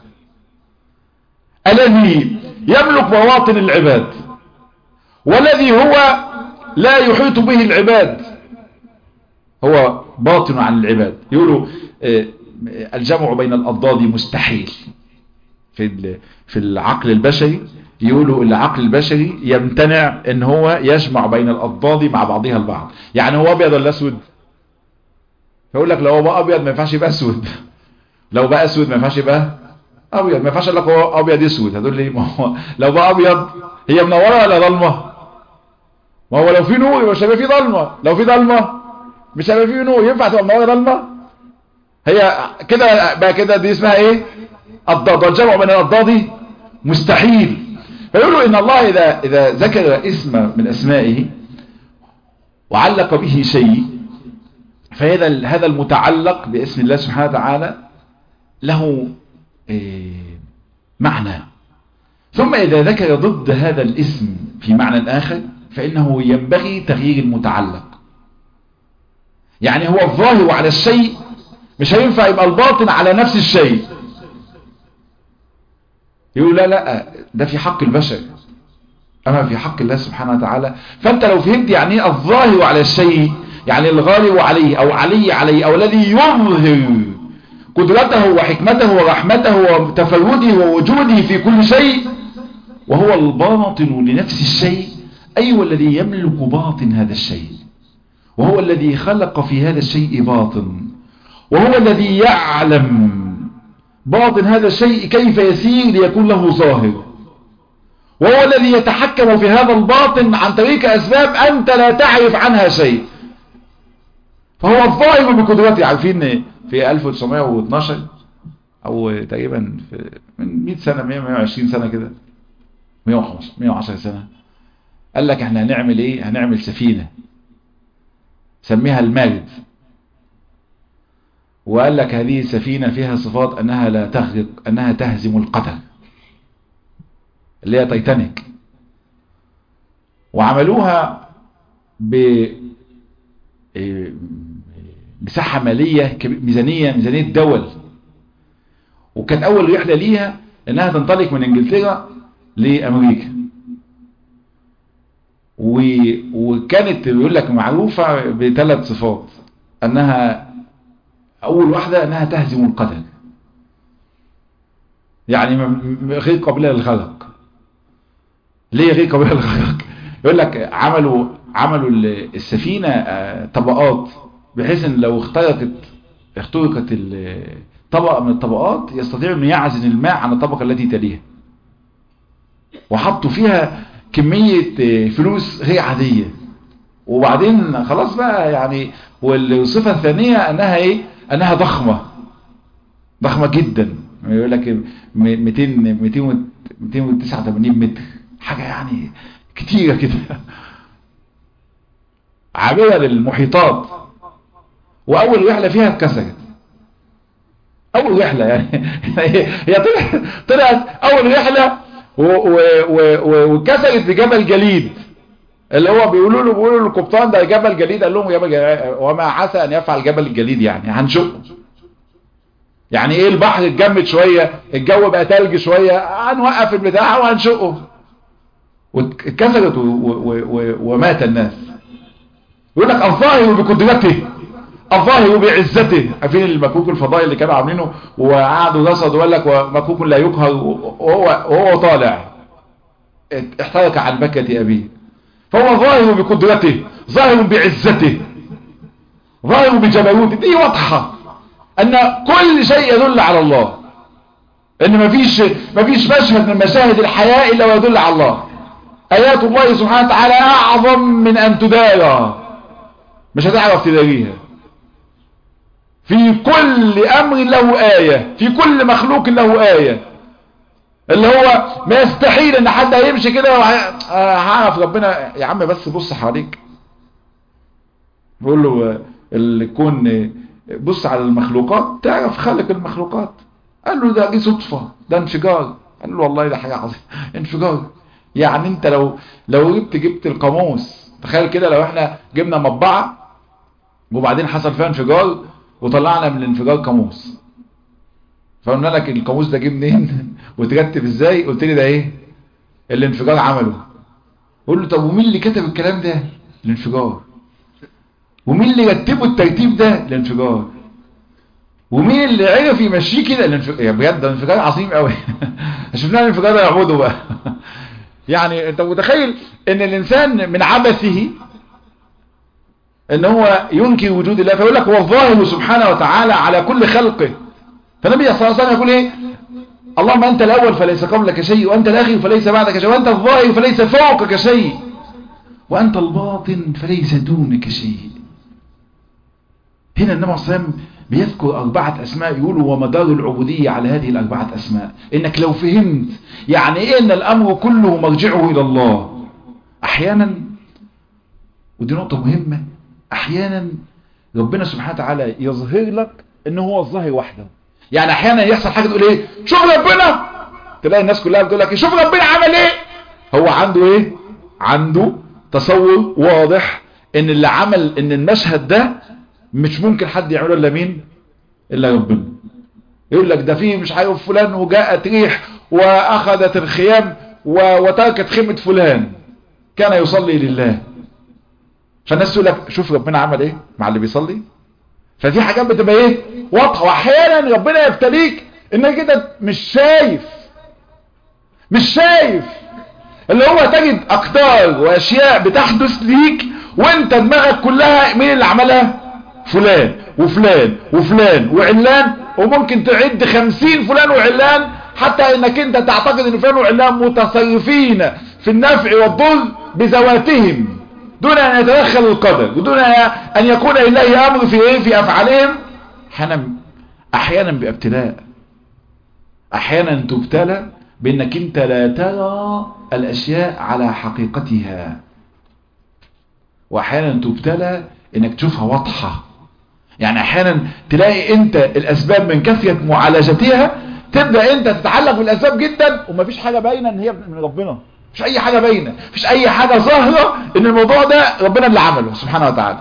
الذي يملك بواطن العباد والذي هو لا يحيط به العباد هو باطن عن العباد يقولوا الجمع بين الأضداد مستحيل في في العقل البشري يقولوا العقل البشري يمتنع ان هو يجمع بين الأضداد مع بعضها البعض يعني هو ابيض ولا اسود فيقول لك لو هو بقى ابيض ما ينفعش يبقى اسود لو بقى اسود ما ينفعش يبقى ابيض ما ينفعش لك هو ابيض اسود هتقول لي ما هو لو بقى ابيض هي منوره ولا ضلمه ما هو لو في نور مش هيبقى في ضلمه لو في ضلمه مش هيبقى في نور ينفع تبقى منوره ضلمه هي كده بقى كده دي اسمها ايه الضاد الجمع بين الضاد مستحيل فيقولوا ان الله اذا اذا ذكر اسم من اسمائه وعلق به شيء فهذا هذا المتعلق باسم الله سبحانه وتعالى له إيه معنى ثم اذا ذكر ضد هذا الاسم في معنى اخر فانه ينبغي تغيير المتعلق يعني هو الظاهر على الشيء مش هينفع يبقى الباطن على نفس الشيء يقول لا لا ده في حق البشر اما في حق الله سبحانه وتعالى فانت لو فهمت يعني ايه الظاهر على الشيء يعني الغالب عليه او علي عليه او الذي يظهر قدرته وحكمته ورحمته وتفرده ووجوده في كل شيء وهو الباطن لنفس الشيء اي أيوة الذي يملك باطن هذا الشيء وهو الذي خلق في هذا الشيء باطن وهو الذي يعلم باطن هذا الشيء كيف يسير ليكون له ظاهر وهو الذي يتحكم في هذا الباطن عن طريق أسباب أنت لا تعرف عنها شيء فهو الظاهر بقدرته عارفين في 1912 أو تقريبا في من 100 سنة 120 سنة كده 115 110 سنة قال لك احنا هنعمل ايه هنعمل سفينة سميها المارد وقال لك هذه السفينة فيها صفات أنها لا تغرق أنها تهزم القتل اللي هي تايتانيك وعملوها ب مساحة مالية ميزانية ميزانية دول وكانت أول رحلة ليها أنها تنطلق من إنجلترا لأمريكا وكانت يقول لك معروفة بثلاث صفات أنها أول واحدة أنها تهزم القدر يعني غير قابلة للغرق ليه غير قابلة للغرق يقول لك عملوا عملوا السفينة طبقات بحيث ان لو اخترقت اخترقت طبقة من الطبقات يستطيع انه يعزل الماء عن الطبقة التي تليها وحطوا فيها كمية فلوس غير عادية وبعدين خلاص بقى يعني والصفة الثانية انها ايه انها ضخمة ضخمة جدا يقول لك 200 289 متر حاجة يعني كتيرة كده عابرة للمحيطات واول رحلة فيها اتكسرت اول رحلة يعني هي طلعت, طلعت اول رحلة واتكسرت في جبل جليد اللي هو بيقولوا له بيقولوا للقبطان ده جبل جليد قال لهم جبل جليد وما عسى ان يفعل جبل الجليد يعني هنشقه يعني ايه البحر اتجمد شوية الجو بقى تلج شوية هنوقف البتاع وهنشقه واتكسرت ومات الناس يقول لك الظاهر بقدرته الظاهر بعزته عارفين المكوك الفضائي اللي كانوا عاملينه وقعدوا رصدوا وقال لك مكوك لا يقهر وهو وهو طالع احترق عن بكة ابيه فهو ظاهر بقدرته ظاهر بعزته ظاهر بجبروته دي واضحة ان كل شيء يدل على الله ان مفيش مفيش مشهد من مشاهد الحياة الا ويدل على الله ايات الله سبحانه وتعالى اعظم من ان تدارى مش هتعرف تداريها في كل امر له آية في كل مخلوق له آية اللي هو ما يستحيل ان حد هيمشي كده هعرف ربنا يا عم بس بص حواليك بقول له الكون بص على المخلوقات تعرف خلق المخلوقات قال له ده دي صدفة ده انفجار قال له والله ده حاجة عظيمة انفجار يعني انت لو لو جبت جبت القاموس تخيل كده لو احنا جبنا مطبعة وبعدين حصل فيها انفجار وطلعنا من الانفجار قاموس فقلنا لك القاموس ده جه منين وترتب ازاي قلت لي ده ايه الانفجار عمله قول له طب ومين اللي كتب الكلام ده الانفجار ومين اللي رتبه الترتيب ده الانفجار ومين اللي عرف يمشيه كده الانفجار يا بجد ده انفجار عظيم قوي شفنا الانفجار ده يعبده بقى يعني انت متخيل ان الانسان من عبثه ان هو ينكر وجود الله فيقول لك هو الظاهر سبحانه وتعالى على كل خلقه فالنبي صلى الله عليه وسلم يقول ايه اللهم انت الاول فليس قبلك شيء وانت الاخر فليس بعدك شيء وانت الظاهر فليس فوقك شيء وانت الباطن فليس دونك شيء هنا النبي صلى الله عليه وسلم بيذكر أربعة أسماء يقولوا ومدار العبودية على هذه الأربعة أسماء إنك لو فهمت يعني إيه إن الأمر كله مرجعه إلى الله أحيانا ودي نقطة مهمة أحيانا ربنا سبحانه وتعالى يظهر لك إن هو الظاهر وحده يعني أحيانا يحصل حاجة تقول إيه شوف ربنا تلاقي الناس كلها بتقول لك شوف ربنا عمل إيه هو عنده إيه عنده تصور واضح إن اللي عمل إن المشهد ده مش ممكن حد يعمله الا مين الا ربنا يقول لك ده فيه مش عارف فلان وجاءت ريح واخذت الخيام وتركت خيمة فلان كان يصلي لله فالناس تقول لك شوف ربنا عمل ايه مع اللي بيصلي ففي حاجات بتبقى ايه واضحه واحيانا ربنا يبتليك انك كده مش شايف مش شايف اللي هو تجد اقدار واشياء بتحدث ليك وانت دماغك كلها مين اللي عملها فلان وفلان وفلان وعلان وممكن تعد خمسين فلان وعلان حتى انك انت تعتقد ان فلان وعلان متصرفين في النفع والضر بذواتهم دون ان يتدخل القدر ودون ان يكون لله امر في ايه في افعالهم احيانا احيانا بابتلاء احيانا تبتلى بانك انت لا ترى الاشياء على حقيقتها واحيانا تبتلى انك تشوفها واضحة يعني احيانا تلاقي انت الاسباب من كثرة معالجتها تبدأ انت تتعلق بالاسباب جدا ومفيش حاجة باينة ان هي من ربنا مش اي حاجة باينة مش اي حاجة ظاهرة ان الموضوع ده ربنا اللي عمله سبحانه وتعالى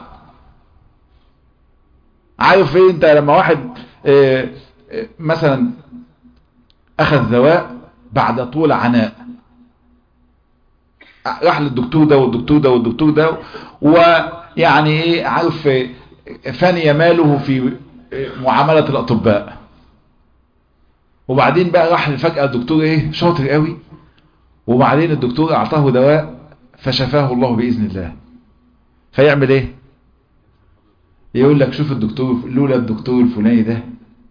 عارف ايه انت لما واحد اه اه مثلا اخذ دواء بعد طول عناء راح للدكتور ده والدكتور ده والدكتور ده ويعني ايه عارف فاني ماله في معاملة الاطباء وبعدين بقى راح فجأة الدكتور ايه شاطر قوي وبعدين الدكتور اعطاه دواء فشفاه الله بإذن الله فيعمل ايه يقول لك شوف الدكتور لولا الدكتور الفلاني ده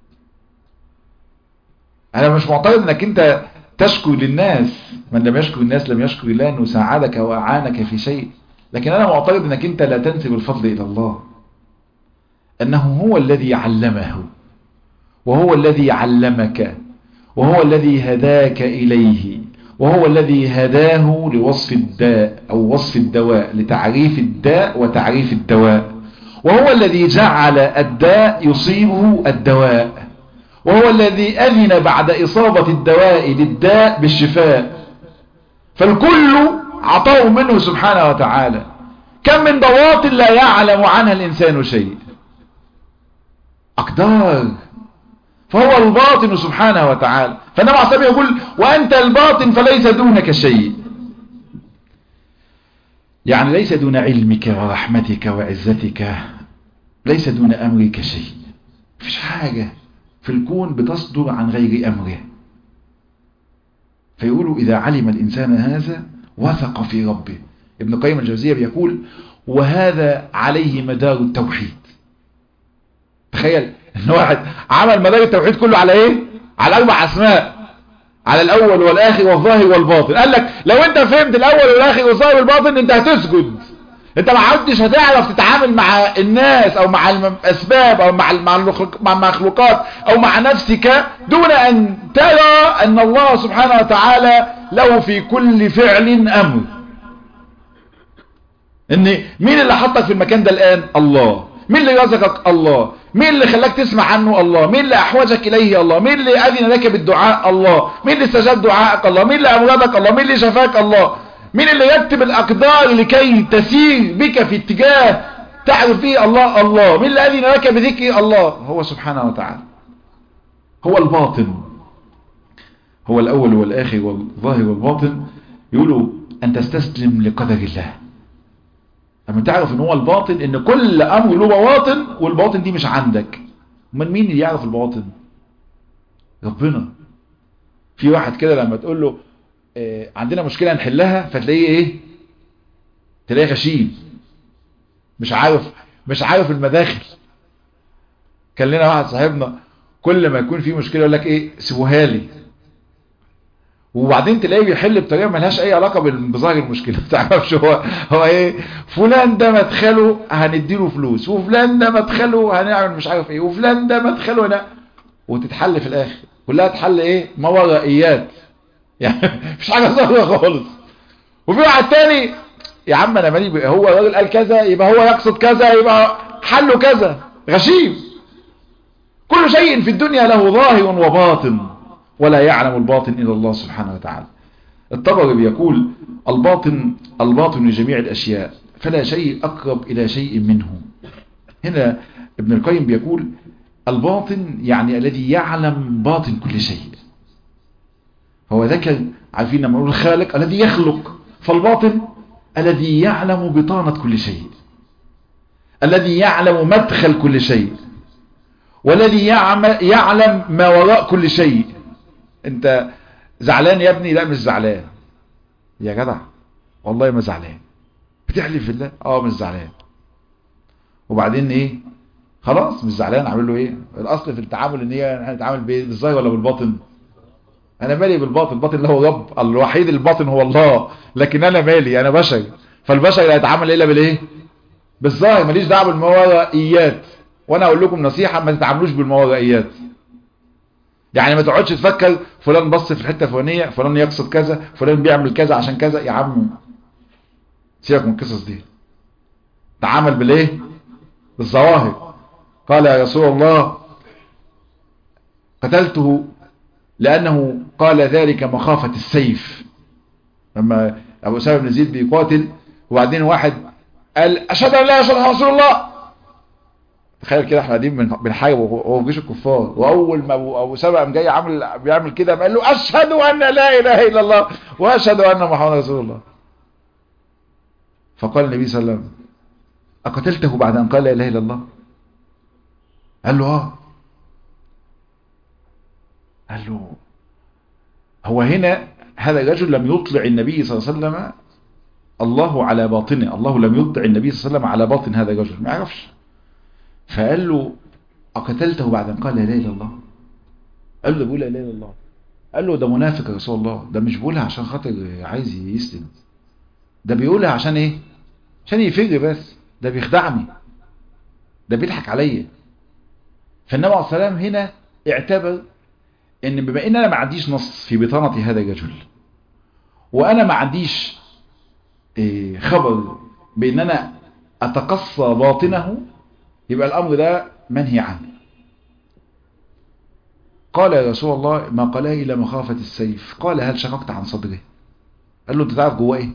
انا مش معترض انك انت تشكو للناس من لم يشكو الناس لم يشكو الله انه ساعدك واعانك في شيء لكن انا معترض انك انت لا تنسب الفضل الى الله انه هو الذي علمه وهو الذي علمك وهو الذي هداك اليه وهو الذي هداه لوصف الداء أو وصف الدواء لتعريف الداء وتعريف الدواء وهو الذي جعل الداء يصيبه الدواء وهو الذي أذن بعد إصابة الدواء للداء بالشفاء فالكل عطاه منه سبحانه وتعالى كم من بواطن لا يعلم عنها الإنسان شيء أقدار فهو الباطن سبحانه وتعالى فالنبي عليه الصلاة يقول وأنت الباطن فليس دونك شيء يعني ليس دون علمك ورحمتك وعزتك ليس دون أمرك شيء مفيش حاجة في الكون بتصدر عن غير أمره فيقولوا إذا علم الإنسان هذا وثق في ربه ابن قيم الجوزية بيقول وهذا عليه مدار التوحيد تخيل ان واحد عمل مدار التوحيد كله على ايه على اربع اسماء على الاول والاخر والظاهر والباطن قال لك لو انت فهمت الاول والاخر والظاهر والباطن انت هتسجد انت ما عدتش هتعرف تتعامل مع الناس او مع الاسباب او مع مع المخلوقات او مع نفسك دون ان ترى ان الله سبحانه وتعالى له في كل فعل امر ان مين اللي حطك في المكان ده الان الله مين اللي رزقك الله مين اللي خلاك تسمع عنه الله مين اللي احوجك اليه الله مين اللي اذن لك بالدعاء الله مين اللي استجاب دعائك الله مين اللي امرضك الله مين اللي شفاك الله مين اللي يكتب الاقدار لكي تسير بك في اتجاه تعرف فيه الله الله مين اللي اذن لك بذكر الله هو سبحانه وتعالى هو الباطن هو الاول والاخر والظاهر والباطن يقولوا ان تستسلم لقدر الله لما تعرف ان هو الباطن ان كل امر له بواطن والبواطن دي مش عندك امال مين اللي يعرف البواطن ربنا في واحد كده لما تقول له اه عندنا مشكلة نحلها فتلاقيه ايه تلاقيه غشيم مش عارف مش عارف المداخل كان لنا واحد صاحبنا كل ما يكون في مشكلة يقول لك ايه سيبوها لي وبعدين تلاقيه بيحل بطريقه ملهاش اي علاقه بظاهر المشكله ما تعرفش هو هو ايه فلان ده مدخله هنديله فلوس وفلان ده مدخله هنعمل مش عارف ايه وفلان ده مدخله هنا وتتحل في الاخر كلها تحل ايه ما ورائيات يعني مش حاجه ظاهره خالص وفي واحد تاني يا عم انا مالي هو الراجل قال كذا يبقى هو يقصد كذا يبقى حله كذا غشيم كل شيء في الدنيا له ظاهر وباطن ولا يعلم الباطن إلا الله سبحانه وتعالى الطبري بيقول الباطن الباطن لجميع الأشياء فلا شيء أقرب إلى شيء منه هنا ابن القيم بيقول الباطن يعني الذي يعلم باطن كل شيء هو ذكر عارفين لما نقول الخالق الذي يخلق فالباطن الذي يعلم بطانة كل شيء الذي يعلم مدخل كل شيء والذي يعلم ما وراء كل شيء انت زعلان يا ابني لا مش زعلان يا جدع والله ما زعلان بتحلف بالله اه مش زعلان وبعدين ايه خلاص مش زعلان اعمل له ايه الاصل في التعامل ان هي هنتعامل بالظاهر ولا بالباطن انا مالي بالباطن الباطن اللي هو رب الوحيد الباطن هو الله لكن انا مالي انا بشر فالبشر لا يتعامل الا بالايه بالظاهر ماليش دعوه بالموارائيات وانا اقول لكم نصيحه ما تتعاملوش بالموارائيات يعني ما تقعدش تفكر فلان بص في الحته الفلانيه فلان يقصد كذا فلان بيعمل كذا عشان كذا يا عم سيبك من القصص دي تعامل بالايه بالظواهر قال يا رسول الله قتلته لانه قال ذلك مخافه السيف لما ابو اسامه بن زيد بيقاتل وبعدين واحد قال اشهد ان لا اله الا رسول الله تخيل كده احنا قاعدين بنحارب وهو في جيش الكفار واول ما ابو ابو سبع قام جاي عامل بيعمل كده قال له اشهد ان لا اله الا الله واشهد ان محمد رسول الله فقال النبي صلى الله عليه وسلم اقتلته بعد ان قال لا اله الا الله قال له اه قال له هو هنا هذا الرجل لم يطلع النبي صلى الله عليه وسلم الله على باطنه الله لم يطلع النبي صلى الله عليه وسلم على باطن هذا الرجل ما يعرفش فقال له أقتلته بعد أن قال لا إله إلا الله قال له بيقول لا إله إلا الله قال له ده منافق يا رسول الله ده مش بيقولها عشان خاطر عايز يسلم ده بيقولها عشان ايه عشان يفر بس ده بيخدعني ده بيضحك عليا فالنبي عليه السلام هنا اعتبر ان بما ان انا ما عنديش نص في بطانة هذا الرجل وانا ما عنديش خبر بان انا اتقصى باطنه يبقى الامر ده منهي عنه قال يا رسول الله ما قاله إلى مخافة السيف قال هل شققت عن صدره قال له انت تعرف جواه ايه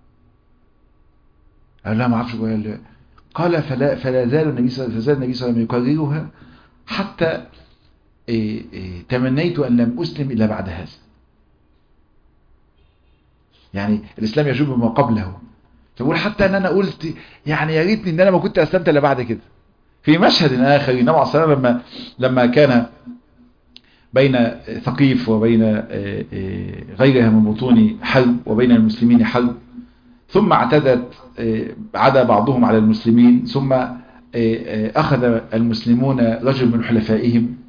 قال لا ما اعرفش جواه ايه قال فلا, فلا زال النبي صلى الله عليه وسلم يكررها حتى إيه إيه تمنيت أن لم أسلم إلا بعد هذا يعني الإسلام يجوب ما قبله فبقول حتى أن أنا قلت يعني يا ريتني أن أنا ما كنت أسلمت إلا بعد كده في مشهد آخر النبي عليه الصلاة لما لما كان بين ثقيف وبين غيرها من بطون حرب وبين المسلمين حرب ثم اعتدت عدا بعضهم على المسلمين ثم أخذ المسلمون رجل من حلفائهم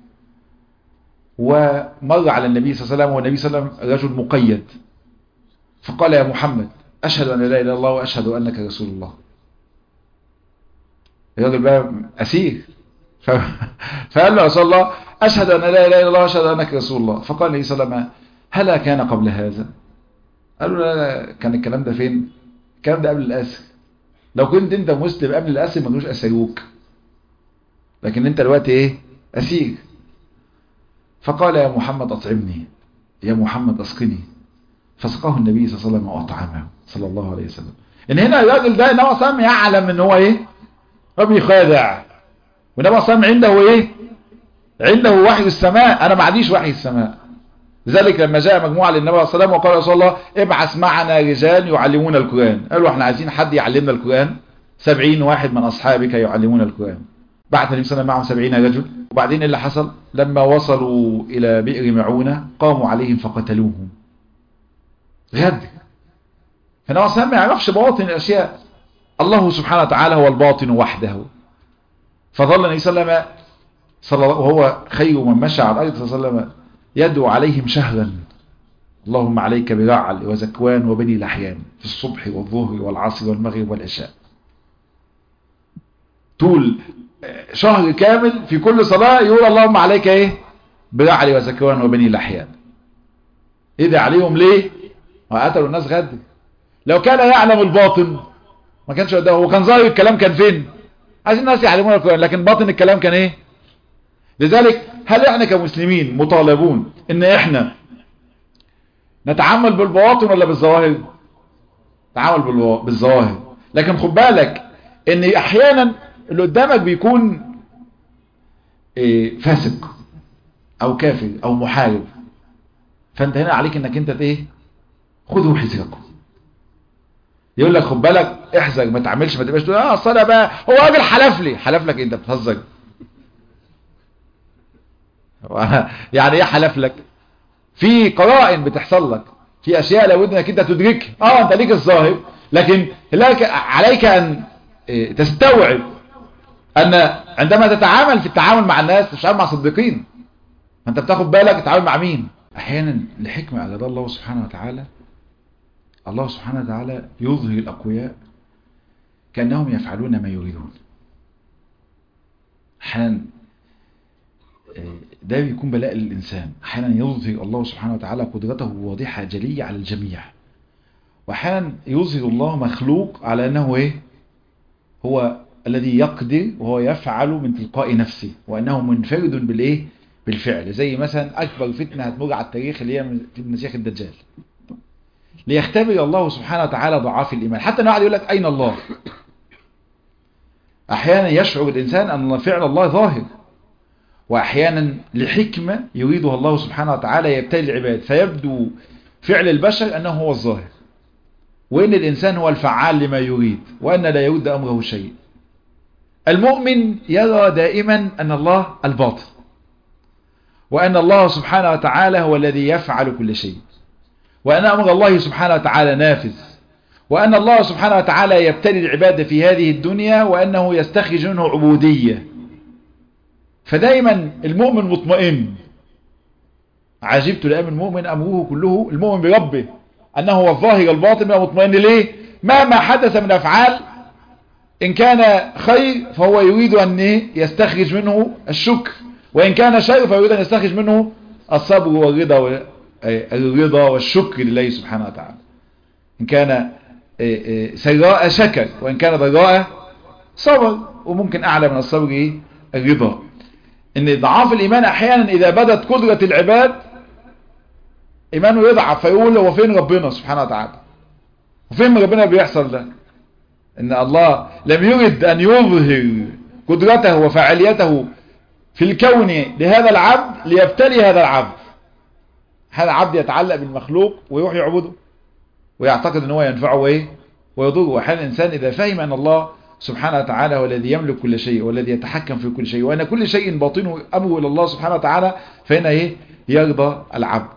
ومر على النبي صلى الله عليه وسلم والنبي صلى الله عليه وسلم رجل مقيد فقال يا محمد أشهد أن لا إله إلا الله وأشهد أنك رسول الله الراجل بقى أسير فقال له رسول الله أشهد أن لا إله إلا الله وأشهد أنك رسول الله فقال النبي صلى الله عليه وسلم هلا كان قبل هذا قال له لا, لا كان الكلام ده فين الكلام ده قبل الأسر لو كنت انت مسلم قبل الأسر ما كانوش أسروك لكن انت دلوقتي ايه أسير فقال يا محمد أطعمني يا محمد أسقني فسقاه النبي صلى الله عليه وسلم وأطعمه صلى الله عليه وسلم ان هنا الراجل ده النبي صلى الله عليه وسلم يعلم ان هو ايه هو بيخادع والنبي صلى الله عليه وسلم عنده ايه عنده وحي السماء انا ما عنديش وحي السماء لذلك لما جاء مجموعة للنبي صلى الله عليه وسلم وقال رسول الله ابعث معنا رجال يعلمون القرآن قالوا احنا عايزين حد يعلمنا القرآن سبعين واحد من أصحابك يعلمون القرآن بعث النبي صلى الله عليه وسلم معهم سبعين رجل وبعدين اللي حصل لما وصلوا إلى بئر معونة قاموا عليهم فقتلوهم غد فالنبي صلى الله عليه وسلم ما يعرفش بواطن الأشياء الله سبحانه وتعالى هو الباطن وحده فظل النبي صلى الله عليه وسلم وهو خير من مشى على الأرض صلى الله عليه وسلم يدعو عليهم شهرا اللهم عليك برعل وزكوان وبني لحيان في الصبح والظهر والعصر والمغرب والعشاء طول شهر كامل في كل صلاة يقول اللهم عليك ايه برعل وزكوان وبني لحيان ايه ده عليهم ليه وقتلوا الناس غد لو كان يعلم الباطن ما كانش قدامه هو كان ظاهر الكلام كان فين عايزين الناس يعلمون القرآن لكن باطن الكلام كان ايه لذلك هل احنا كمسلمين مطالبون ان احنا نتعامل بالبواطن ولا بالظواهر نتعامل بالظواهر لكن خد بالك ان احيانا اللي قدامك بيكون إيه فاسق او كافر او محارب فانت هنا عليك انك انت ايه خذوا حذركم يقول لك خد بالك احذر ما تعملش ما تبقاش تقول اه اصل انا بقى هو راجل حلف لي حلف لك انت بتهزر يعني ايه حلف لك في قرائن بتحصل لك في اشياء لابد انك انت تدركها اه انت ليك الظاهر لكن لك عليك ان تستوعب ان عندما تتعامل في التعامل مع الناس تتعامل مع صديقين فانت بتاخد بالك تتعامل مع مين احيانا لحكمة على الله سبحانه وتعالى الله سبحانه وتعالى يظهر الاقوياء كانهم يفعلون ما يريدون احيانا ده بيكون بلاء للإنسان أحيانا يظهر الله سبحانه وتعالى قدرته واضحة جلية على الجميع وأحيانا يظهر الله مخلوق على أنه إيه هو الذي يقدر وهو يفعل من تلقاء نفسه وأنه منفرد بالإيه بالفعل زي مثلا أكبر فتنة هتمر على التاريخ اللي هي في المسيح الدجال ليختبر الله سبحانه وتعالى ضعاف الإيمان حتى أنه يقول لك أين الله أحيانا يشعر الإنسان أن فعل الله ظاهر وأحيانا لحكمة يريدها الله سبحانه وتعالى يبتلي العباد فيبدو فعل البشر أنه هو الظاهر وإن الإنسان هو الفعال لما يريد وأن لا يرد أمره شيء المؤمن يرى دائما أن الله الباطن وأن الله سبحانه وتعالى هو الذي يفعل كل شيء وأن أمر الله سبحانه وتعالى نافذ وأن الله سبحانه وتعالى يبتلي العباد في هذه الدنيا وأنه يستخرج منه عبودية فدايما المؤمن مطمئن عجبت لأمن المؤمن أمره كله المؤمن بربه أنه هو الظاهر الباطن مطمئن ليه مهما حدث من أفعال إن كان خير فهو يريد أن يستخرج منه الشكر وإن كان شر فيريد أن يستخرج منه الصبر والرضا الرضا والشكر لله سبحانه وتعالى إن كان سراء شكر وإن كان ضراء صبر وممكن أعلى من الصبر إيه؟ الرضا إن ضعاف الإيمان أحيانا إذا بدت قدرة العباد إيمانه يضعف فيقول هو فين ربنا سبحانه وتعالى وفين ربنا بيحصل ده إن الله لم يرد أن يظهر قدرته وفعاليته في الكون لهذا العبد ليبتلي هذا العبد هذا العبد يتعلق بالمخلوق ويروح يعبده ويعتقد ان هو ينفعه وايه ويضره واحيانا الانسان اذا فهم ان الله سبحانه وتعالى هو الذي يملك كل شيء والذي يتحكم في كل شيء وان كل شيء باطنه امره الى الله سبحانه وتعالى فهنا ايه يرضى العبد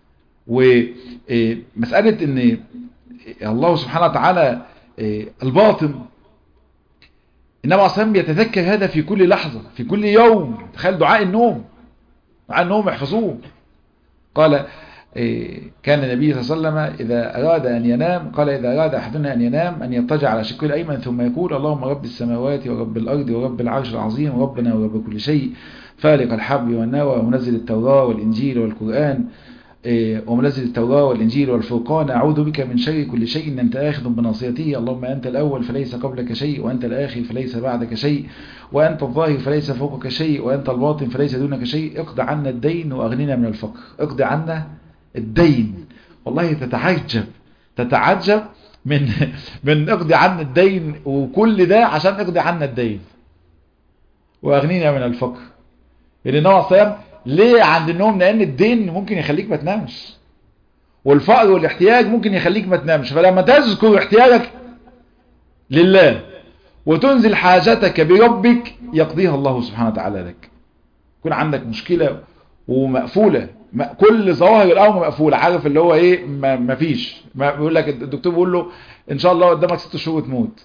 ومساله ان الله سبحانه وتعالى الباطن انما اصلا يتذكر هذا في كل لحظه في كل يوم تخيل دعاء النوم دعاء النوم احفظوه قال كان النبي صلى الله عليه وسلم إذا أراد أن ينام قال إذا أراد أحدنا أن ينام أن يضطجع على شكل الأيمن ثم يقول اللهم رب السماوات ورب الأرض ورب العرش العظيم ربنا ورب كل شيء فالق الحب والنوى ومنزل التوراة والإنجيل والقرآن ومنزل التوراة والإنجيل والفرقان أعوذ بك من شر كل شيء إن أنت آخذ بناصيته اللهم أنت الأول فليس قبلك شيء وأنت الآخر فليس بعدك شيء وأنت الظاهر فليس فوقك شيء وأنت الباطن فليس دونك شيء اقض عنا الدين وأغننا من الفقر اقض عنا الدين والله تتعجب تتعجب من من اقضي عنا الدين وكل ده عشان اقضي عنا الدين واغنينا من الفقر لان النبي عليه الصلاه ليه عند النوم لان الدين ممكن يخليك ما تنامش والفقر والاحتياج ممكن يخليك ما تنامش فلما تذكر احتياجك لله وتنزل حاجتك بربك يقضيها الله سبحانه وتعالى لك يكون عندك مشكلة ومقفولة كل ظواهر الامر مقفولة عارف اللي هو ايه ما فيش ما بيقول لك الدكتور بيقول له ان شاء الله قدامك ست شهور تموت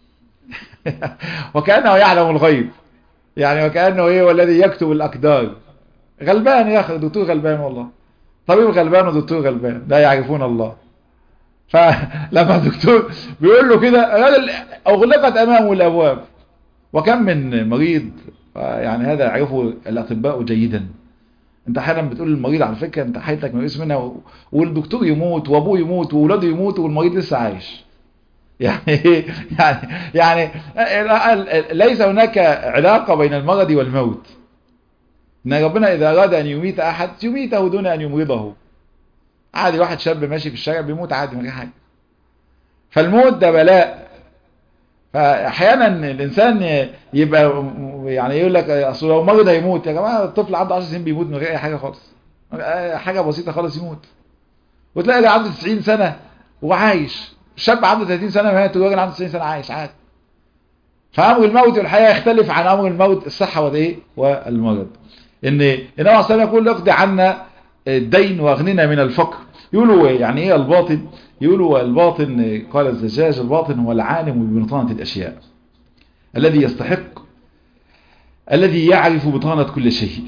وكأنه يعلم الغيب يعني وكأنه ايه والذي يكتب الاقدار غلبان يا اخي دكتور غلبان والله طبيب غلبان ودكتور غلبان لا يعرفون الله فلما الدكتور بيقول له كده الراجل اغلقت امامه الابواب وكم من مريض يعني هذا يعرفه الاطباء جيدا انت احيانا بتقول للمريض على فكره انت حياتك ميؤوس منها والدكتور يموت وابوه يموت واولاده يموتوا والمريض لسه عايش يعني يعني يعني ليس هناك علاقه بين المرض والموت ان ربنا اذا اراد ان يميت احد يميته دون ان يمرضه عادي واحد شاب ماشي في الشارع بيموت عادي من غير حاجه فالموت ده بلاء فاحيانا الانسان يبقى يعني يقول لك اصل لو مرض هيموت يا جماعه الطفل عنده 10 سنين بيموت من غير اي حاجه خالص حاجه بسيطه خالص يموت وتلاقي اللي عنده 90 سنه وعايش شاب عنده 30 سنه مات وراجل عنده 90 سنه عايش عادي فامر الموت والحياه يختلف عن امر الموت الصحه والايه والمرض ان النبي عليه الصلاه يقول اقضي عنا الدين واغننا من الفقر يقولوا يعني ايه الباطن يقولوا الباطن قال الزجاج الباطن هو العالم ببطانة الاشياء الذي يستحق الذي يعرف بطانة كل شيء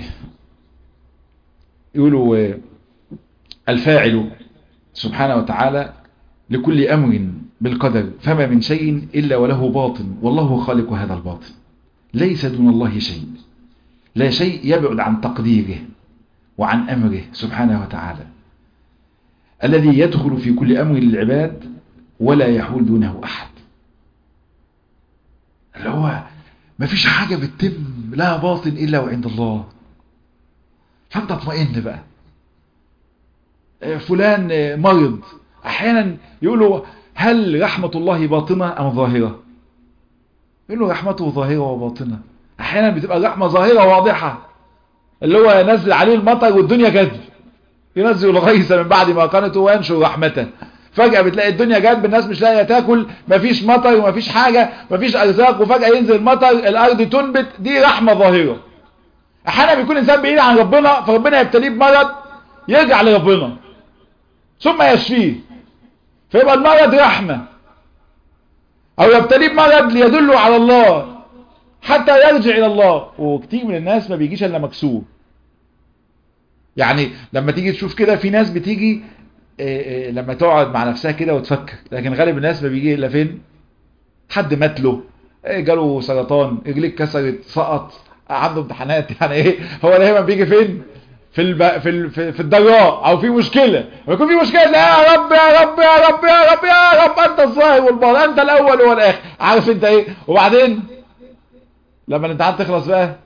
يقولوا الفاعل سبحانه وتعالى لكل امر بالقدر فما من شيء الا وله باطن والله خالق هذا الباطن ليس دون الله شيء لا شيء يبعد عن تقديره وعن أمره سبحانه وتعالى الذي يدخل في كل أمر للعباد ولا يحول دونه أحد اللي هو ما فيش حاجة بتتم لها باطن إلا وعند الله فانت اطمئن بقى فلان مرض أحيانا يقولوا هل رحمة الله باطنة أم ظاهرة يقولوا رحمته ظاهرة وباطنة أحيانا بتبقى الرحمة ظاهرة واضحة اللي هو ينزل عليه المطر والدنيا جد ينزل الغيث من بعد ما قنته وينشر رحمته فجأة بتلاقي الدنيا جد الناس مش لاقيه تاكل مفيش مطر ومفيش حاجة مفيش ارزاق وفجأة ينزل المطر الارض تنبت دي رحمة ظاهرة احيانا بيكون انسان بعيد عن ربنا فربنا يبتليه بمرض يرجع لربنا ثم يشفيه فيبقى المرض رحمة او يبتليه بمرض ليدله على الله حتى يرجع الى الله وكتير من الناس ما بيجيش الا مكسور يعني لما تيجي تشوف كده في ناس بتيجي لما تقعد مع نفسها كده وتفكر لكن غالب الناس ما بيجي الا فين حد مات له جاله سرطان رجليه اتكسرت سقط عنده امتحانات يعني ايه هو دايما بيجي فين في الب... في ال... في, في الضراء او في مشكله ويكون في مشكله لا يا رب يا رب يا رب يا رب يا رب انت الظاهر والباطن انت الاول والاخر عارف انت ايه وبعدين لما الامتحان تخلص بقى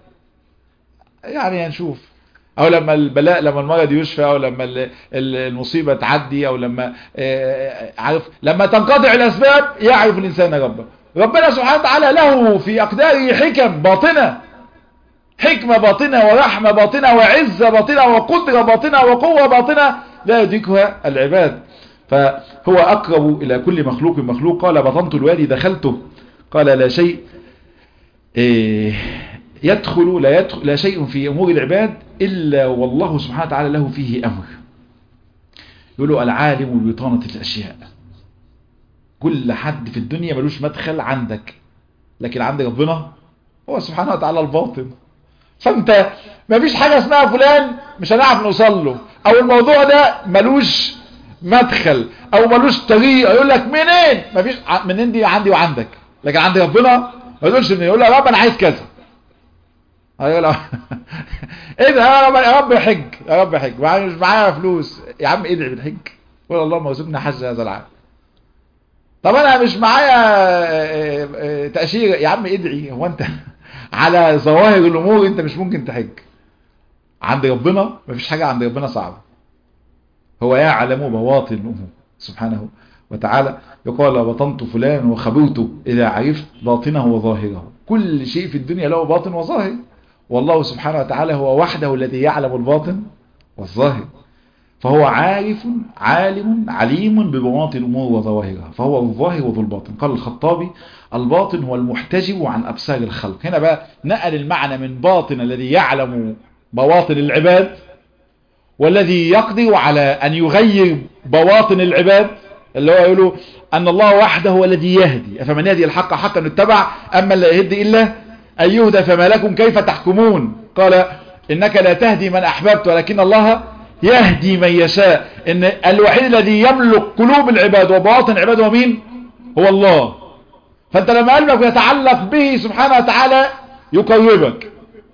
يعني هنشوف او لما البلاء لما المرض يشفى او لما المصيبة تعدي او لما عارف لما تنقطع الاسباب يعرف الانسان ربه ربنا سبحانه وتعالى له في اقداره حكم باطنة حكمة باطنة ورحمة باطنة وعزة باطنة وقدرة باطنة وقوة باطنة لا يدركها العباد فهو اقرب الى كل مخلوق مخلوق قال بطنت الوادي دخلته قال لا شيء إيه يدخل لا, يدخل لا شيء في أمور العباد إلا والله سبحانه وتعالى له فيه أمر يقولوا العالم ببطانة الأشياء كل حد في الدنيا ملوش مدخل عندك لكن عند ربنا هو سبحانه وتعالى الباطن فانت ما فيش حاجة اسمها فلان مش هنعرف نوصل له او الموضوع ده ملوش مدخل او ملوش طريقه يقول لك منين ما فيش منين دي عندي وعندك لكن عند ربنا ما يقولش منين يقول يا رب انا عايز كذا هيقول ايه ده يا رب يا رب حج يا رب حج مش معايا فلوس يا عم ادعي بالحج قول اللهم ارزقنا حج هذا العام طب انا مش معايا تأشيرة يا عم ادعي هو انت على ظواهر الامور انت مش ممكن تحج عند ربنا مفيش حاجة عند ربنا صعبة هو يعلم بواطن الامور سبحانه وتعالى يقال بطنت فلان وخبرت اذا عرفت باطنه وظاهره كل شيء في الدنيا له باطن وظاهر والله سبحانه وتعالى هو وحده الذي يعلم الباطن والظاهر فهو عارف عالم عليم ببواطن الأمور وظواهرها فهو الظاهر وذو الباطن قال الخطابي الباطن هو المحتجب عن أبصار الخلق هنا بقى نقل المعنى من باطن الذي يعلم بواطن العباد والذي يقدر على أن يغير بواطن العباد اللي هو يقولوا أن الله وحده هو الذي يهدي فمن يهدي الحق حقا يتبع أما لا يهدي إلا أن يهدى فما لكم كيف تحكمون قال إنك لا تهدي من أحببت ولكن الله يهدي من يشاء إن الوحيد الذي يملك قلوب العباد وبواطن العباد هو مين هو الله فأنت لما قلبك يتعلق به سبحانه وتعالى يقربك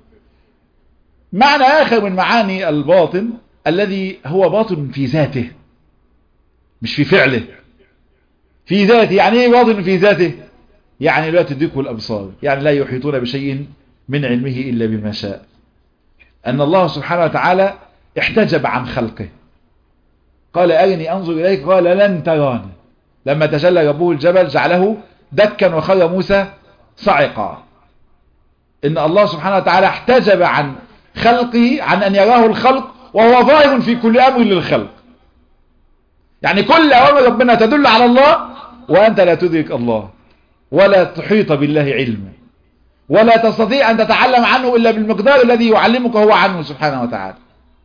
معنى آخر من معاني الباطن الذي هو باطن في ذاته مش في فعله في ذاته يعني ايه باطن في ذاته يعني لا تدركه الأبصار يعني لا يحيطون بشيء من علمه إلا بما شاء أن الله سبحانه وتعالى احتجب عن خلقه قال أرني أنظر إليك قال لن تراني لما تجلى ربه الجبل جعله دكا وخر موسى صعقا إن الله سبحانه وتعالى احتجب عن خلقه عن أن يراه الخلق وهو ظاهر في كل أمر للخلق يعني كل أوامر ربنا تدل على الله وأنت لا تدرك الله ولا تحيط بالله علما ولا تستطيع أن تتعلم عنه إلا بالمقدار الذي يعلمك هو عنه سبحانه وتعالى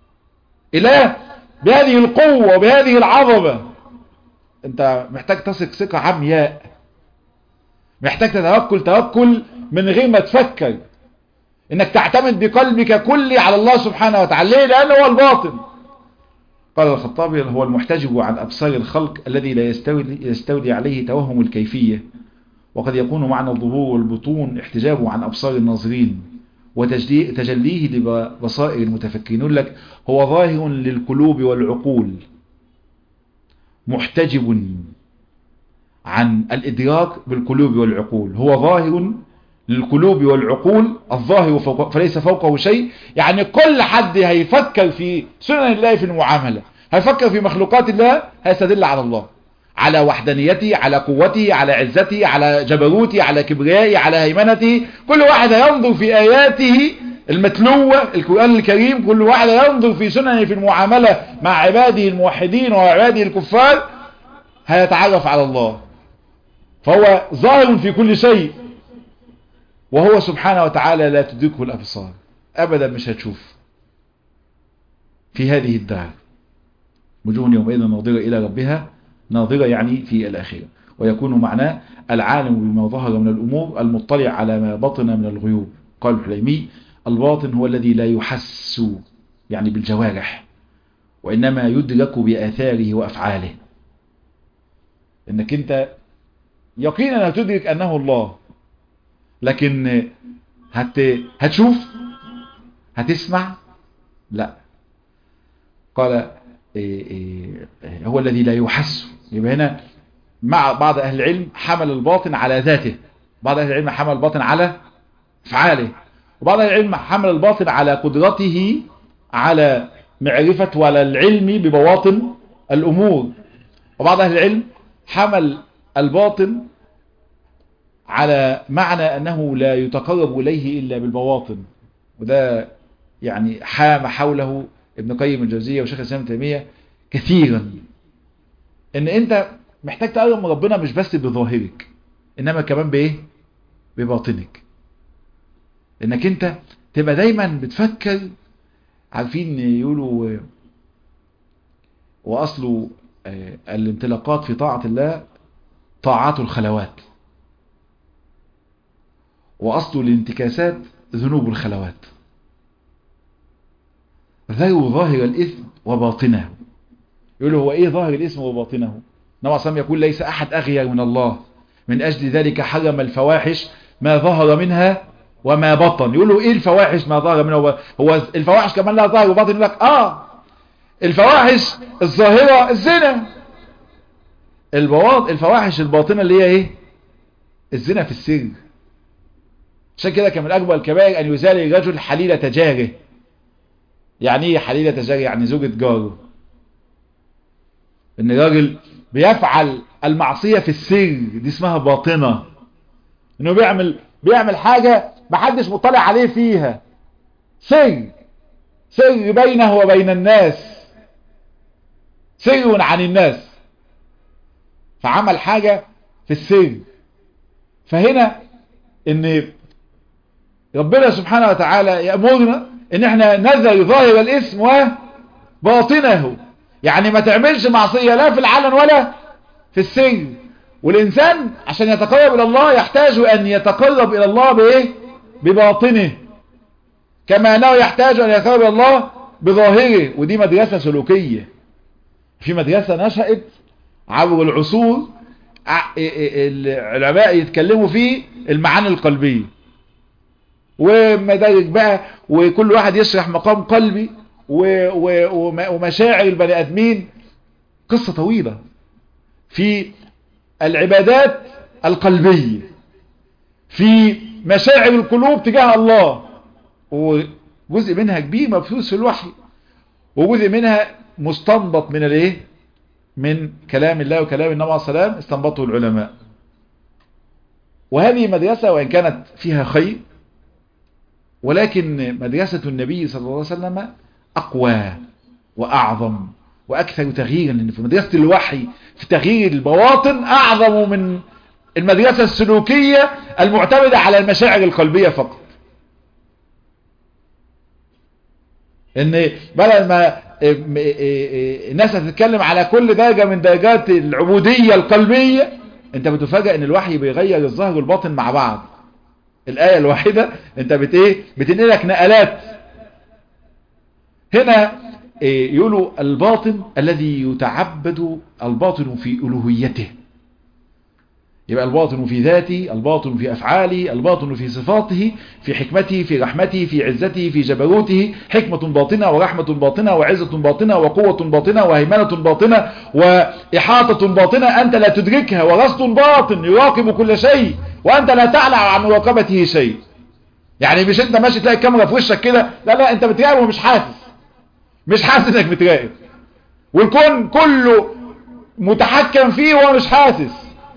إله بهذه القوة وبهذه العظمة أنت محتاج تثق ثقة عمياء محتاج تتوكل توكل من غير ما تفكر انك تعتمد بقلبك كلي على الله سبحانه وتعالى ليه لانه هو الباطن قال الخطابي هو المحتجب عن أبصار الخلق الذي لا يستولي, يستولي عليه توهم الكيفية وقد يكون معنى الظهور والبطون احتجابه عن أبصار الناظرين وتجليه لبصائر المتفكرين يقول لك هو ظاهر للقلوب والعقول محتجب عن الإدراك بالقلوب والعقول هو ظاهر للقلوب والعقول الظاهر فوق فليس فوقه شيء يعني كل حد هيفكر في سنن الله في المعاملة هيفكر في مخلوقات الله هيستدل على الله على وحدانيته على قوته على عزته على جبروته على كبريائه على هيمنته كل واحد هينظر في آياته المتلوة القرآن الكريم كل واحد ينظر في سننه في المعاملة مع عباده الموحدين وعباده الكفار هيتعرف على الله فهو ظاهر في كل شيء وهو سبحانه وتعالى لا تدركه الأبصار أبدا مش هتشوف في هذه الدار وجوه يومئذ ناظرة إلى ربها ناظرة يعني في الآخرة ويكون معناه العالم بما ظهر من الأمور المطلع على ما بطن من الغيوب قال الحليمي الباطن هو الذي لا يحس يعني بالجوارح وإنما يدرك بآثاره وأفعاله إنك أنت يقينا هتدرك أنه الله لكن هت... هتشوف هتسمع لا قال إيه إيه هو الذي لا يحس يبقى هنا مع بعض أهل العلم حمل الباطن على ذاته بعض أهل العلم حمل الباطن على افعاله وبعض أهل العلم حمل الباطن على قدرته على معرفة ولا العلم ببواطن الأمور وبعض أهل العلم حمل الباطن على معنى أنه لا يتقرب إليه إلا بالبواطن وده يعني حام حوله ابن قيم الجوزية وشيخ الإسلام تيمية كثيرا ان انت محتاج تقرب من ربنا مش بس بظاهرك انما كمان بايه بباطنك انك انت تبقى دايما بتفكر عارفين يقولوا واصل الانطلاقات في طاعة الله طاعات الخلوات واصل الانتكاسات ذنوب الخلوات ذروا ظاهر الاثم وباطنه يقول هو ايه ظاهر الاسم وباطنه نوع صلى يقول ليس احد اغير من الله من اجل ذلك حرم الفواحش ما ظهر منها وما بطن يقول له ايه الفواحش ما ظهر منها هو الفواحش كمان لها ظاهر وباطن يقول لك اه الفواحش الظاهرة الزنا البواط الفواحش الباطنة اللي هي ايه الزنا في السر عشان كده كان من اكبر الكبائر ان يزال الرجل حليلة جاره يعني ايه حليلة جاره يعني زوجة جاره ان الراجل بيفعل المعصية في السر دي اسمها باطنة انه بيعمل بيعمل حاجة محدش مطلع عليه فيها سر سر بينه وبين الناس سر عن الناس فعمل حاجة في السر فهنا ان ربنا سبحانه وتعالى يأمرنا ان احنا نذر ظاهر الاسم وباطنه يعني ما تعملش معصية لا في العلن ولا في السر والإنسان عشان يتقرب إلى الله يحتاج أن يتقرب إلى الله بإيه بباطنه كما أنه يحتاج أن يتقرب إلى الله بظاهره ودي مدرسة سلوكية في مدرسة نشأت عبر العصور العلماء يتكلموا في المعاني القلبية ومدارج بقى وكل واحد يشرح مقام قلبي ومشاعر البني ادمين قصة طويلة في العبادات القلبية في مشاعر القلوب تجاه الله وجزء منها كبير مبثوث في الوحي وجزء منها مستنبط من الايه من كلام الله وكلام النبي عليه السلام استنبطه العلماء وهذه مدرسة وإن كانت فيها خير ولكن مدرسة النبي صلى الله عليه وسلم أقوى وأعظم وأكثر تغييرا لأن في مدرسة الوحي في تغيير البواطن أعظم من المدرسة السلوكية المعتمدة على المشاعر القلبية فقط ان بدل ما الناس هتتكلم على كل درجة من درجات العبودية القلبية انت بتفاجئ ان الوحي بيغير الظاهر والباطن مع بعض الآية الواحدة انت بت ايه بتنقلك نقلات هنا يقولوا الباطن الذي يتعبد الباطن في ألوهيته يبقى الباطن في ذاته الباطن في أفعاله الباطن في صفاته في حكمته في رحمته في عزته في جبروته حكمة باطنة ورحمة باطنة وعزة باطنة وقوة باطنة وهيمنة باطنة وإحاطة باطنة أنت لا تدركها ورصد باطن يراقب كل شيء وأنت لا تعلم عن مراقبته شيء يعني مش انت ماشي تلاقي الكاميرا في وشك كده لا لا انت بتراقب ومش حاسس مش حاسس انك بتراقب والكون كله متحكم فيه وهو مش حاسس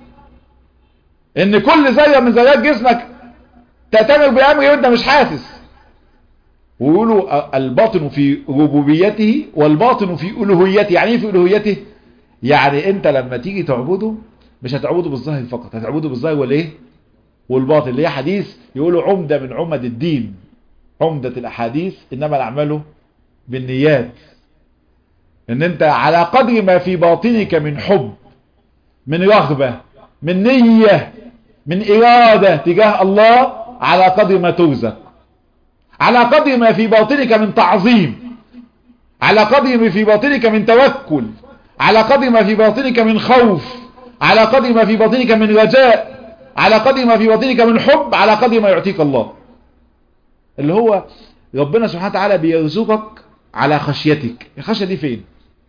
ان كل ذره من ذرات جسمك تأتمر بأمره وانت مش حاسس ويقولوا الباطن في ربوبيته والباطن في ألوهيته يعني ايه في ألوهيته يعني انت لما تيجي تعبده مش هتعبده بالظاهر فقط هتعبده بالظاهر والايه والباطن اللي هي حديث يقولوا عمدة من عمد الدين عمدة الأحاديث إنما الأعمال بالنيات ان انت على قدر ما في باطنك من حب من رغبة من نية من إرادة تجاه الله على قدر ما ترزق على قدر ما في باطنك من تعظيم على قدر ما في باطنك من توكل على قدر ما في باطنك من خوف على قدر ما في باطنك من رجاء على قدر ما في باطنك من حب على قدر ما يعطيك الله اللي هو ربنا سبحانه وتعالى بيرزقك على خشيتك الخشية دي فين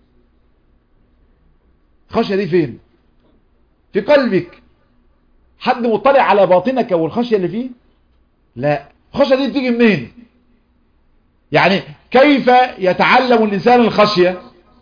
الخشية دي فين في قلبك حد مطلع على باطنك والخشية اللي فيه لا الخشية دي بتيجي منين يعني كيف يتعلم الإنسان الخشية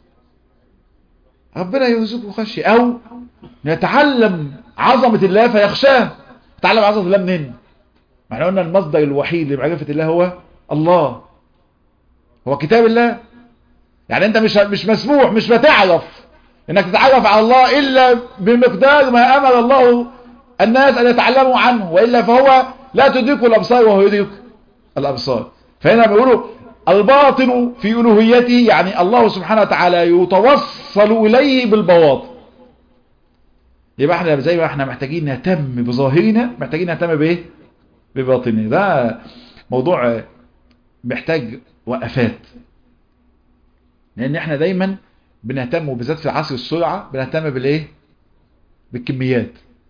ربنا يرزقه خشية أو يتعلم عظمة الله فيخشاه يتعلم عظمة الله منين ما احنا قلنا المصدر الوحيد لمعرفة الله هو الله هو كتاب الله يعني انت مش مش مسموح مش بتعرف انك تتعرف على الله الا بمقدار ما امر الله الناس ان يتعلموا عنه والا فهو لا تدرك الابصار وهو يدرك الابصار فهنا بيقولوا الباطن في الوهيته يعني الله سبحانه وتعالى يتوصل اليه بالبواطن يبقى احنا زي ما احنا محتاجين نهتم بظاهرنا محتاجين نهتم بايه بباطننا ده موضوع محتاج وقفات لان احنا دايما بنهتم وبالذات في عصر السرعة بنهتم بالايه بالكميات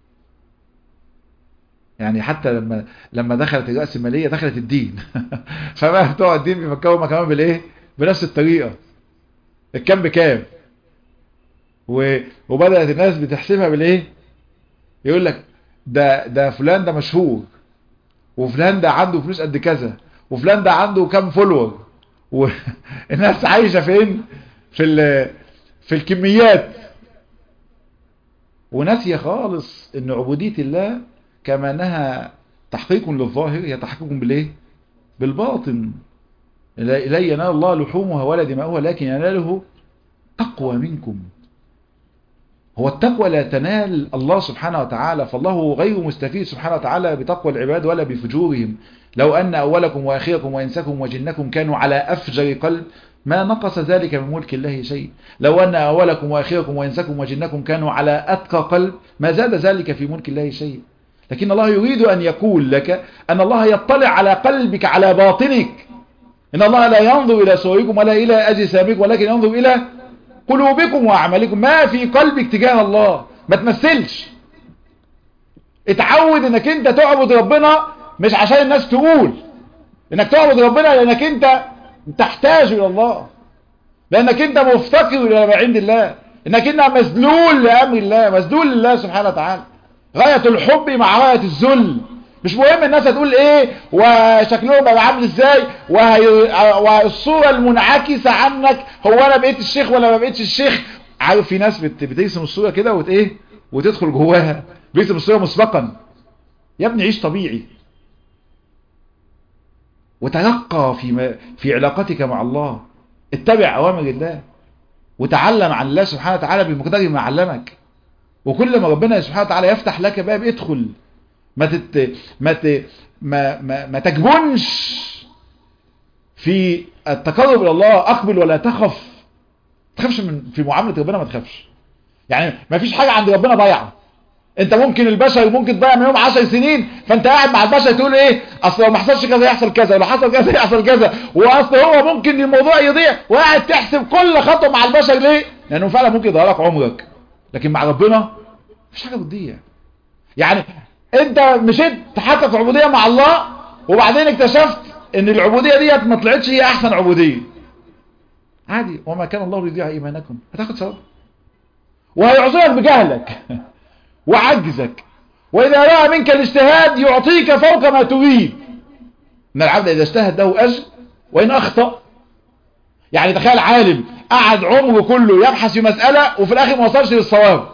يعني حتى لما لما دخلت الرأس المالية دخلت الدين فبقى بتوع الدين بيفكروا كمان بالايه بنفس الطريقة الكم بكام و... وبدأت الناس بتحسبها بالايه يقول لك ده ده فلان ده مشهور وفلان ده عنده فلوس قد كذا وفلان ده عنده كام فولور والناس عايشة فين في ال... في الكميات وناسية خالص ان عبودية الله كما انها تحقيق للظاهر هي تحقيق بالايه بالباطن لا ينال الله لحومها ولا دماؤها لكن يناله تقوى منكم هو التقوى لا تنال الله سبحانه وتعالى فالله غير مستفيد سبحانه وتعالى بتقوى العباد ولا بفجورهم لو أن أولكم وآخركم وإنسكم وجنكم كانوا على أفجر قلب ما نقص ذلك من ملك الله شيء لو أن أولكم وآخركم وإنسكم وجنكم كانوا على أتقى قلب ما زاد ذلك في ملك الله شيء لكن الله يريد أن يقول لك أن الله يطلع على قلبك على باطنك إن الله لا ينظر إلى صوركم ولا إلى أجسامكم ولكن ينظر إلى قلوبكم وأعمالكم ما في قلبك تجاه الله ما تمثلش اتعود انك انت تعبد ربنا مش عشان الناس تقول انك تعبد ربنا لانك انت تحتاج الى الله لانك انت مفتقر الى ما عند الله انك انت مسلول لامر الله مسلول لله سبحانه وتعالى غاية الحب مع غاية الذل مش مهم الناس هتقول ايه وشكلهم بقى عامل ازاي وهي... والصورة المنعكسة عنك هو انا بقيت الشيخ ولا ما بقيتش الشيخ عارف في ناس بت... بترسم الصورة كده وت ايه وتدخل جواها بيرسم الصورة مسبقا يا ابني عيش طبيعي وتلقى في م... في علاقتك مع الله اتبع اوامر الله وتعلم عن الله سبحانه وتعالى بمقدار ما علمك وكل ما ربنا سبحانه وتعالى يفتح لك باب ادخل ما تت... ما, ت... ما ما ما تجبنش في التقرب الى الله اقبل ولا تخف تخافش من في معامله ربنا ما تخافش يعني ما فيش حاجه عند ربنا ضايعه انت ممكن البشر ممكن تضيع منهم 10 سنين فانت قاعد مع البشر تقول ايه اصل لو ما حصلش كذا يحصل كذا ولو حصل كذا يحصل كذا واصل هو ممكن الموضوع يضيع وقاعد تحسب كل خطوه مع البشر ليه لانه فعلا ممكن يضيع لك عمرك لكن مع ربنا مفيش حاجه بتضيع يعني انت مشيت تحقق عبودية مع الله وبعدين اكتشفت ان العبودية ديت ما طلعتش هي احسن عبودية عادي وما كان الله ليضيع ايمانكم هتاخد ثواب وهيعذرك بجهلك وعجزك واذا رأى منك الاجتهاد يعطيك فوق ما تريد ان العبد اذا اجتهد له اجر وان اخطأ يعني تخيل عالم قعد عمره كله يبحث في مسألة وفي الاخر ما وصلش للصواب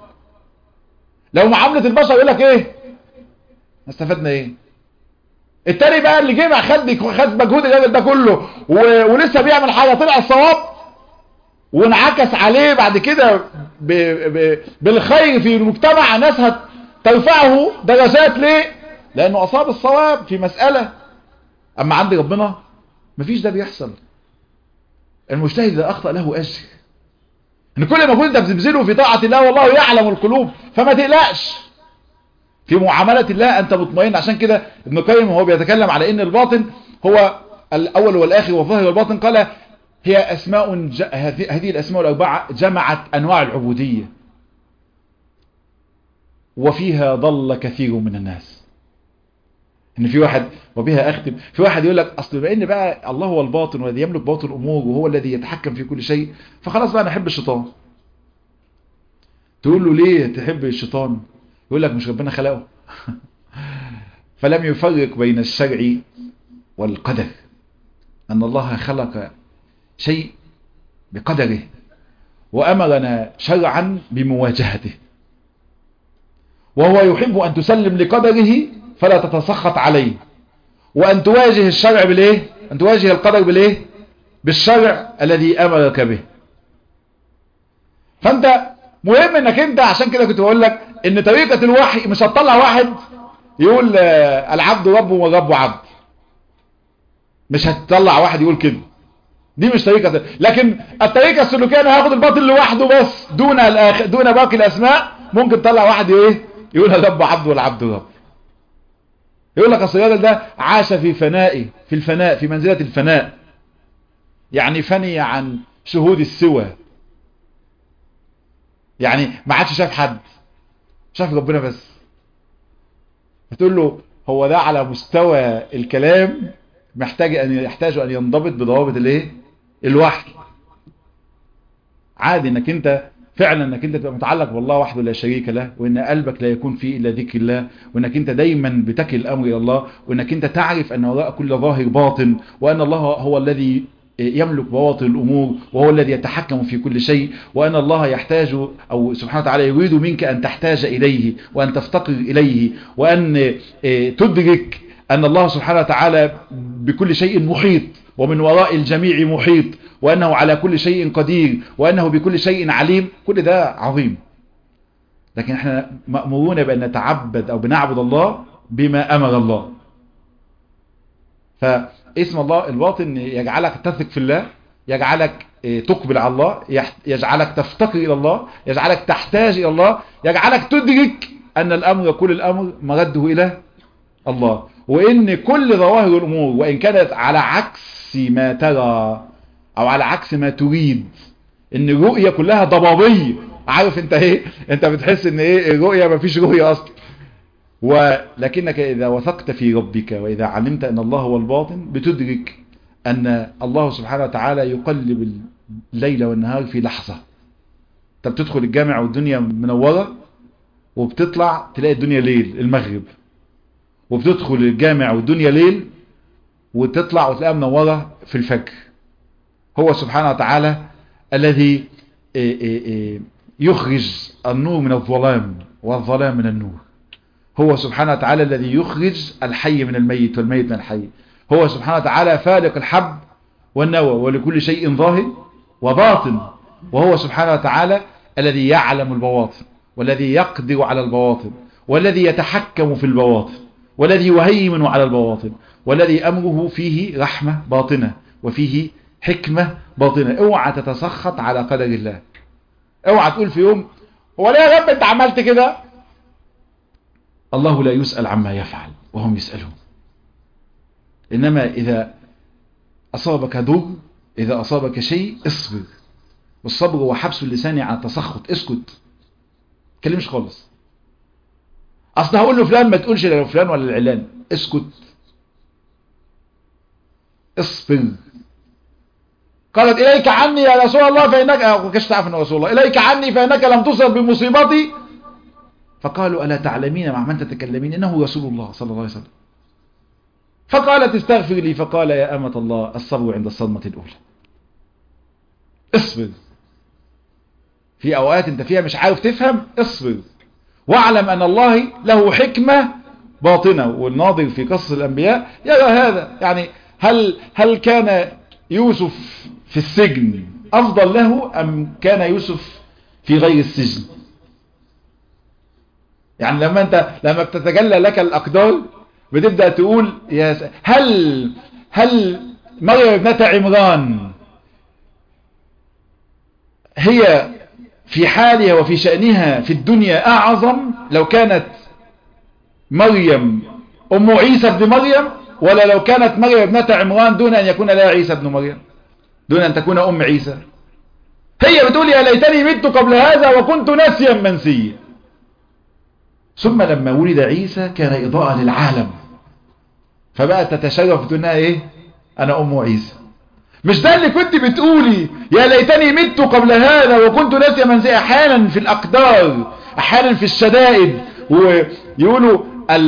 لو معاملة البشر يقول لك ايه استفدنا ايه التاني بقى اللي جمع خد خد مجهود الراجل ده كله و... ولسه بيعمل حاجه طلع الصواب وانعكس عليه بعد كده ب... ب... بالخير في المجتمع ناس ترفعه درجات ليه لانه اصاب الصواب في مسألة اما عند ربنا مفيش ده بيحصل المجتهد اذا اخطأ له اجر ان كل ما كنت بتبذله في طاعة الله والله يعلم القلوب فما تقلقش في معاملة الله أنت مطمئن عشان كده ابن القيم وهو بيتكلم على أن الباطن هو الأول والآخر والظاهر والباطن قال هي أسماء ج... هذه الأسماء الأربعة جمعت أنواع العبودية وفيها ضل كثير من الناس ان في واحد وبها اختم في واحد يقول لك اصل بما ان بقى الله هو الباطن والذي يملك باطن الامور وهو الذي يتحكم في كل شيء فخلاص بقى انا احب الشيطان تقول له ليه تحب الشيطان يقول لك مش ربنا خلقه فلم يفرق بين الشرع والقدر ان الله خلق شيء بقدره وامرنا شرعا بمواجهته وهو يحب ان تسلم لقدره فلا تتسخط عليه وأن تواجه الشرع بالإيه أن تواجه القدر بالإيه بالشرع الذي أمرك به فأنت مهم أنك أنت عشان كده كنت بقول لك أن طريقة الوحي مش هتطلع واحد يقول العبد رب والرب عبد مش هتطلع واحد يقول كده دي مش طريقة لكن الطريقة السلوكية انا هاخد الباطل لوحده بس دون الأخ... دون باقي الاسماء ممكن تطلع واحد ايه يقول الرب عبد والعبد رب يقول لك اصل الراجل ده عاش في فنائه في الفناء في منزلة الفناء يعني فني عن شهود السوى يعني ما عادش شاف حد شاف ربنا بس فتقول له هو ده على مستوى الكلام محتاج ان يحتاج ان ينضبط بضوابط الايه الوحي عادي انك انت فعلا انك انت تبقى متعلق بالله وحده لا شريك له وان قلبك لا يكون فيه الا ذكر الله وانك انت دايما بتكل الامر الى الله وانك انت تعرف ان وراء كل ظاهر باطن وان الله هو الذي يملك بواطن الأمور وهو الذي يتحكم في كل شيء وأن الله يحتاج أو سبحانه وتعالى يريد منك أن تحتاج إليه وأن تفتقر إليه وأن تدرك أن الله سبحانه وتعالى بكل شيء محيط ومن وراء الجميع محيط وأنه على كل شيء قدير وأنه بكل شيء عليم كل ده عظيم لكن احنا مأمورون بأن نتعبد أو بنعبد الله بما أمر الله فاسم الله الباطن يجعلك تثق في الله يجعلك تقبل على الله يجعلك تفتقر إلى الله يجعلك تحتاج إلى الله يجعلك تدرك أن الأمر كل الأمر مرده إلى الله وإن كل ظواهر الأمور وإن كانت على عكس ما ترى أو على عكس ما تريد إن الرؤية كلها ضبابية عارف انت ايه انت بتحس ان ايه الرؤية ما فيش رؤية اصلا ولكنك اذا وثقت في ربك واذا علمت ان الله هو الباطن بتدرك ان الله سبحانه وتعالى يقلب الليل والنهار في لحظة انت بتدخل الجامع والدنيا منورة وبتطلع تلاقي الدنيا ليل المغرب وبتدخل الجامع والدنيا ليل وتطلع وتلاقيها منورة في الفجر هو سبحانه وتعالى الذي يخرج النور من الظلام والظلام من النور هو سبحانه وتعالى الذي يخرج الحي من الميت والميت من الحي هو سبحانه وتعالى فالق الحب والنوى ولكل شيء ظاهر وباطن وهو سبحانه وتعالى الذي يعلم البواطن والذي يقدر على البواطن والذي يتحكم في البواطن والذي يهيمن على البواطن والذي أمره فيه رحمة باطنة وفيه حكمة باطنة اوعى تتسخط على قدر الله اوعى تقول في يوم هو ليه يا رب انت عملت كده الله لا يسأل عما يفعل وهم يسألون إنما إذا أصابك ضر إذا أصابك شيء اصبر والصبر هو حبس اللسان عن التسخط اسكت كلمش خالص أصل هقول له فلان ما تقولش لا فلان ولا العلان اسكت اصبر قالت إليك عني يا رسول الله فإنك وكش تعرف أنه رسول الله إليك عني فإنك لم تصل بمصيبتي فقالوا ألا تعلمين مع من تتكلمين إنه رسول الله صلى الله عليه وسلم فقالت استغفر لي فقال يا أمة الله الصبر عند الصدمة الأولى اصبر في أوقات أنت فيها مش عارف تفهم اصبر واعلم أن الله له حكمة باطنة والناظر في قصص الأنبياء يرى هذا يعني هل هل كان يوسف في السجن أفضل له أم كان يوسف في غير السجن يعني لما أنت لما بتتجلى لك الأقدار بتبدأ تقول يا هل هل مريم ابنة عمران هي في حالها وفي شأنها في الدنيا أعظم لو كانت مريم أم عيسى ابن مريم ولا لو كانت مريم ابنة عمران دون أن يكون لها عيسى ابن مريم دون أن تكون أم عيسى هي بتقول يا ليتني مت قبل هذا وكنت ناسيا منسيا ثم لما ولد عيسى كان إضاءة للعالم فبقى تتشرف تقول ايه انا ام عيسى مش ده اللي كنت بتقولي يا ليتني مت قبل هذا وكنت ناسيا منزي احيانا في الاقدار احيانا في الشدائد ويقولوا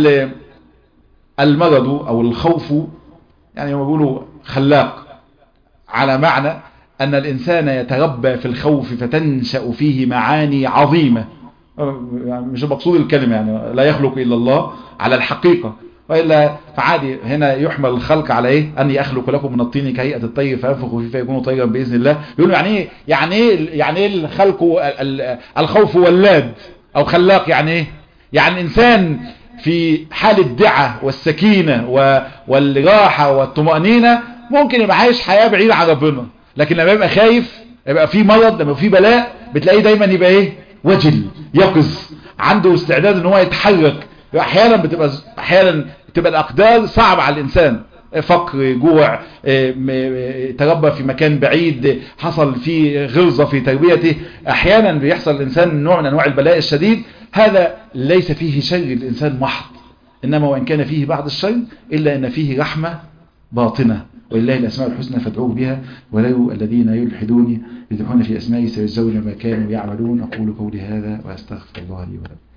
المرض او الخوف يعني ما بيقولوا خلاق على معنى ان الانسان يتربى في الخوف فتنشأ فيه معاني عظيمة مش مقصود الكلمة يعني لا يخلق الا الله على الحقيقة وإلا فعادي هنا يحمل الخلق على إيه أني أخلق لكم من الطين كهيئة الطير فأنفخ فيه فيكون طيرا بإذن الله يقولوا يعني إيه يعني إيه يعني إيه الخلق الخوف ولاد أو خلاق يعني إيه يعني إنسان في حال الدعة والسكينة والراحة والطمأنينة ممكن يبقى عايش حياة بعيدة عن ربنا لكن لما يبقى خايف يبقى في مرض لما في بلاء بتلاقيه دايما يبقى ايه وجل يقظ عنده استعداد ان هو يتحرك احيانا بتبقى احيانا بتبقى الاقدار صعبة على الانسان فقر جوع تربى في مكان بعيد حصل فيه غلظة في تربيته احيانا بيحصل الانسان نوع من انواع البلاء الشديد هذا ليس فيه شر الانسان محض انما وان كان فيه بعض الشر الا ان فيه رحمة باطنة ولله الاسماء الحسنى فادعوه بها ولو الذين يلحدون يذبحون في اسمائه سيجزون ما كانوا يعملون اقول قولي هذا واستغفر الله لي ولكم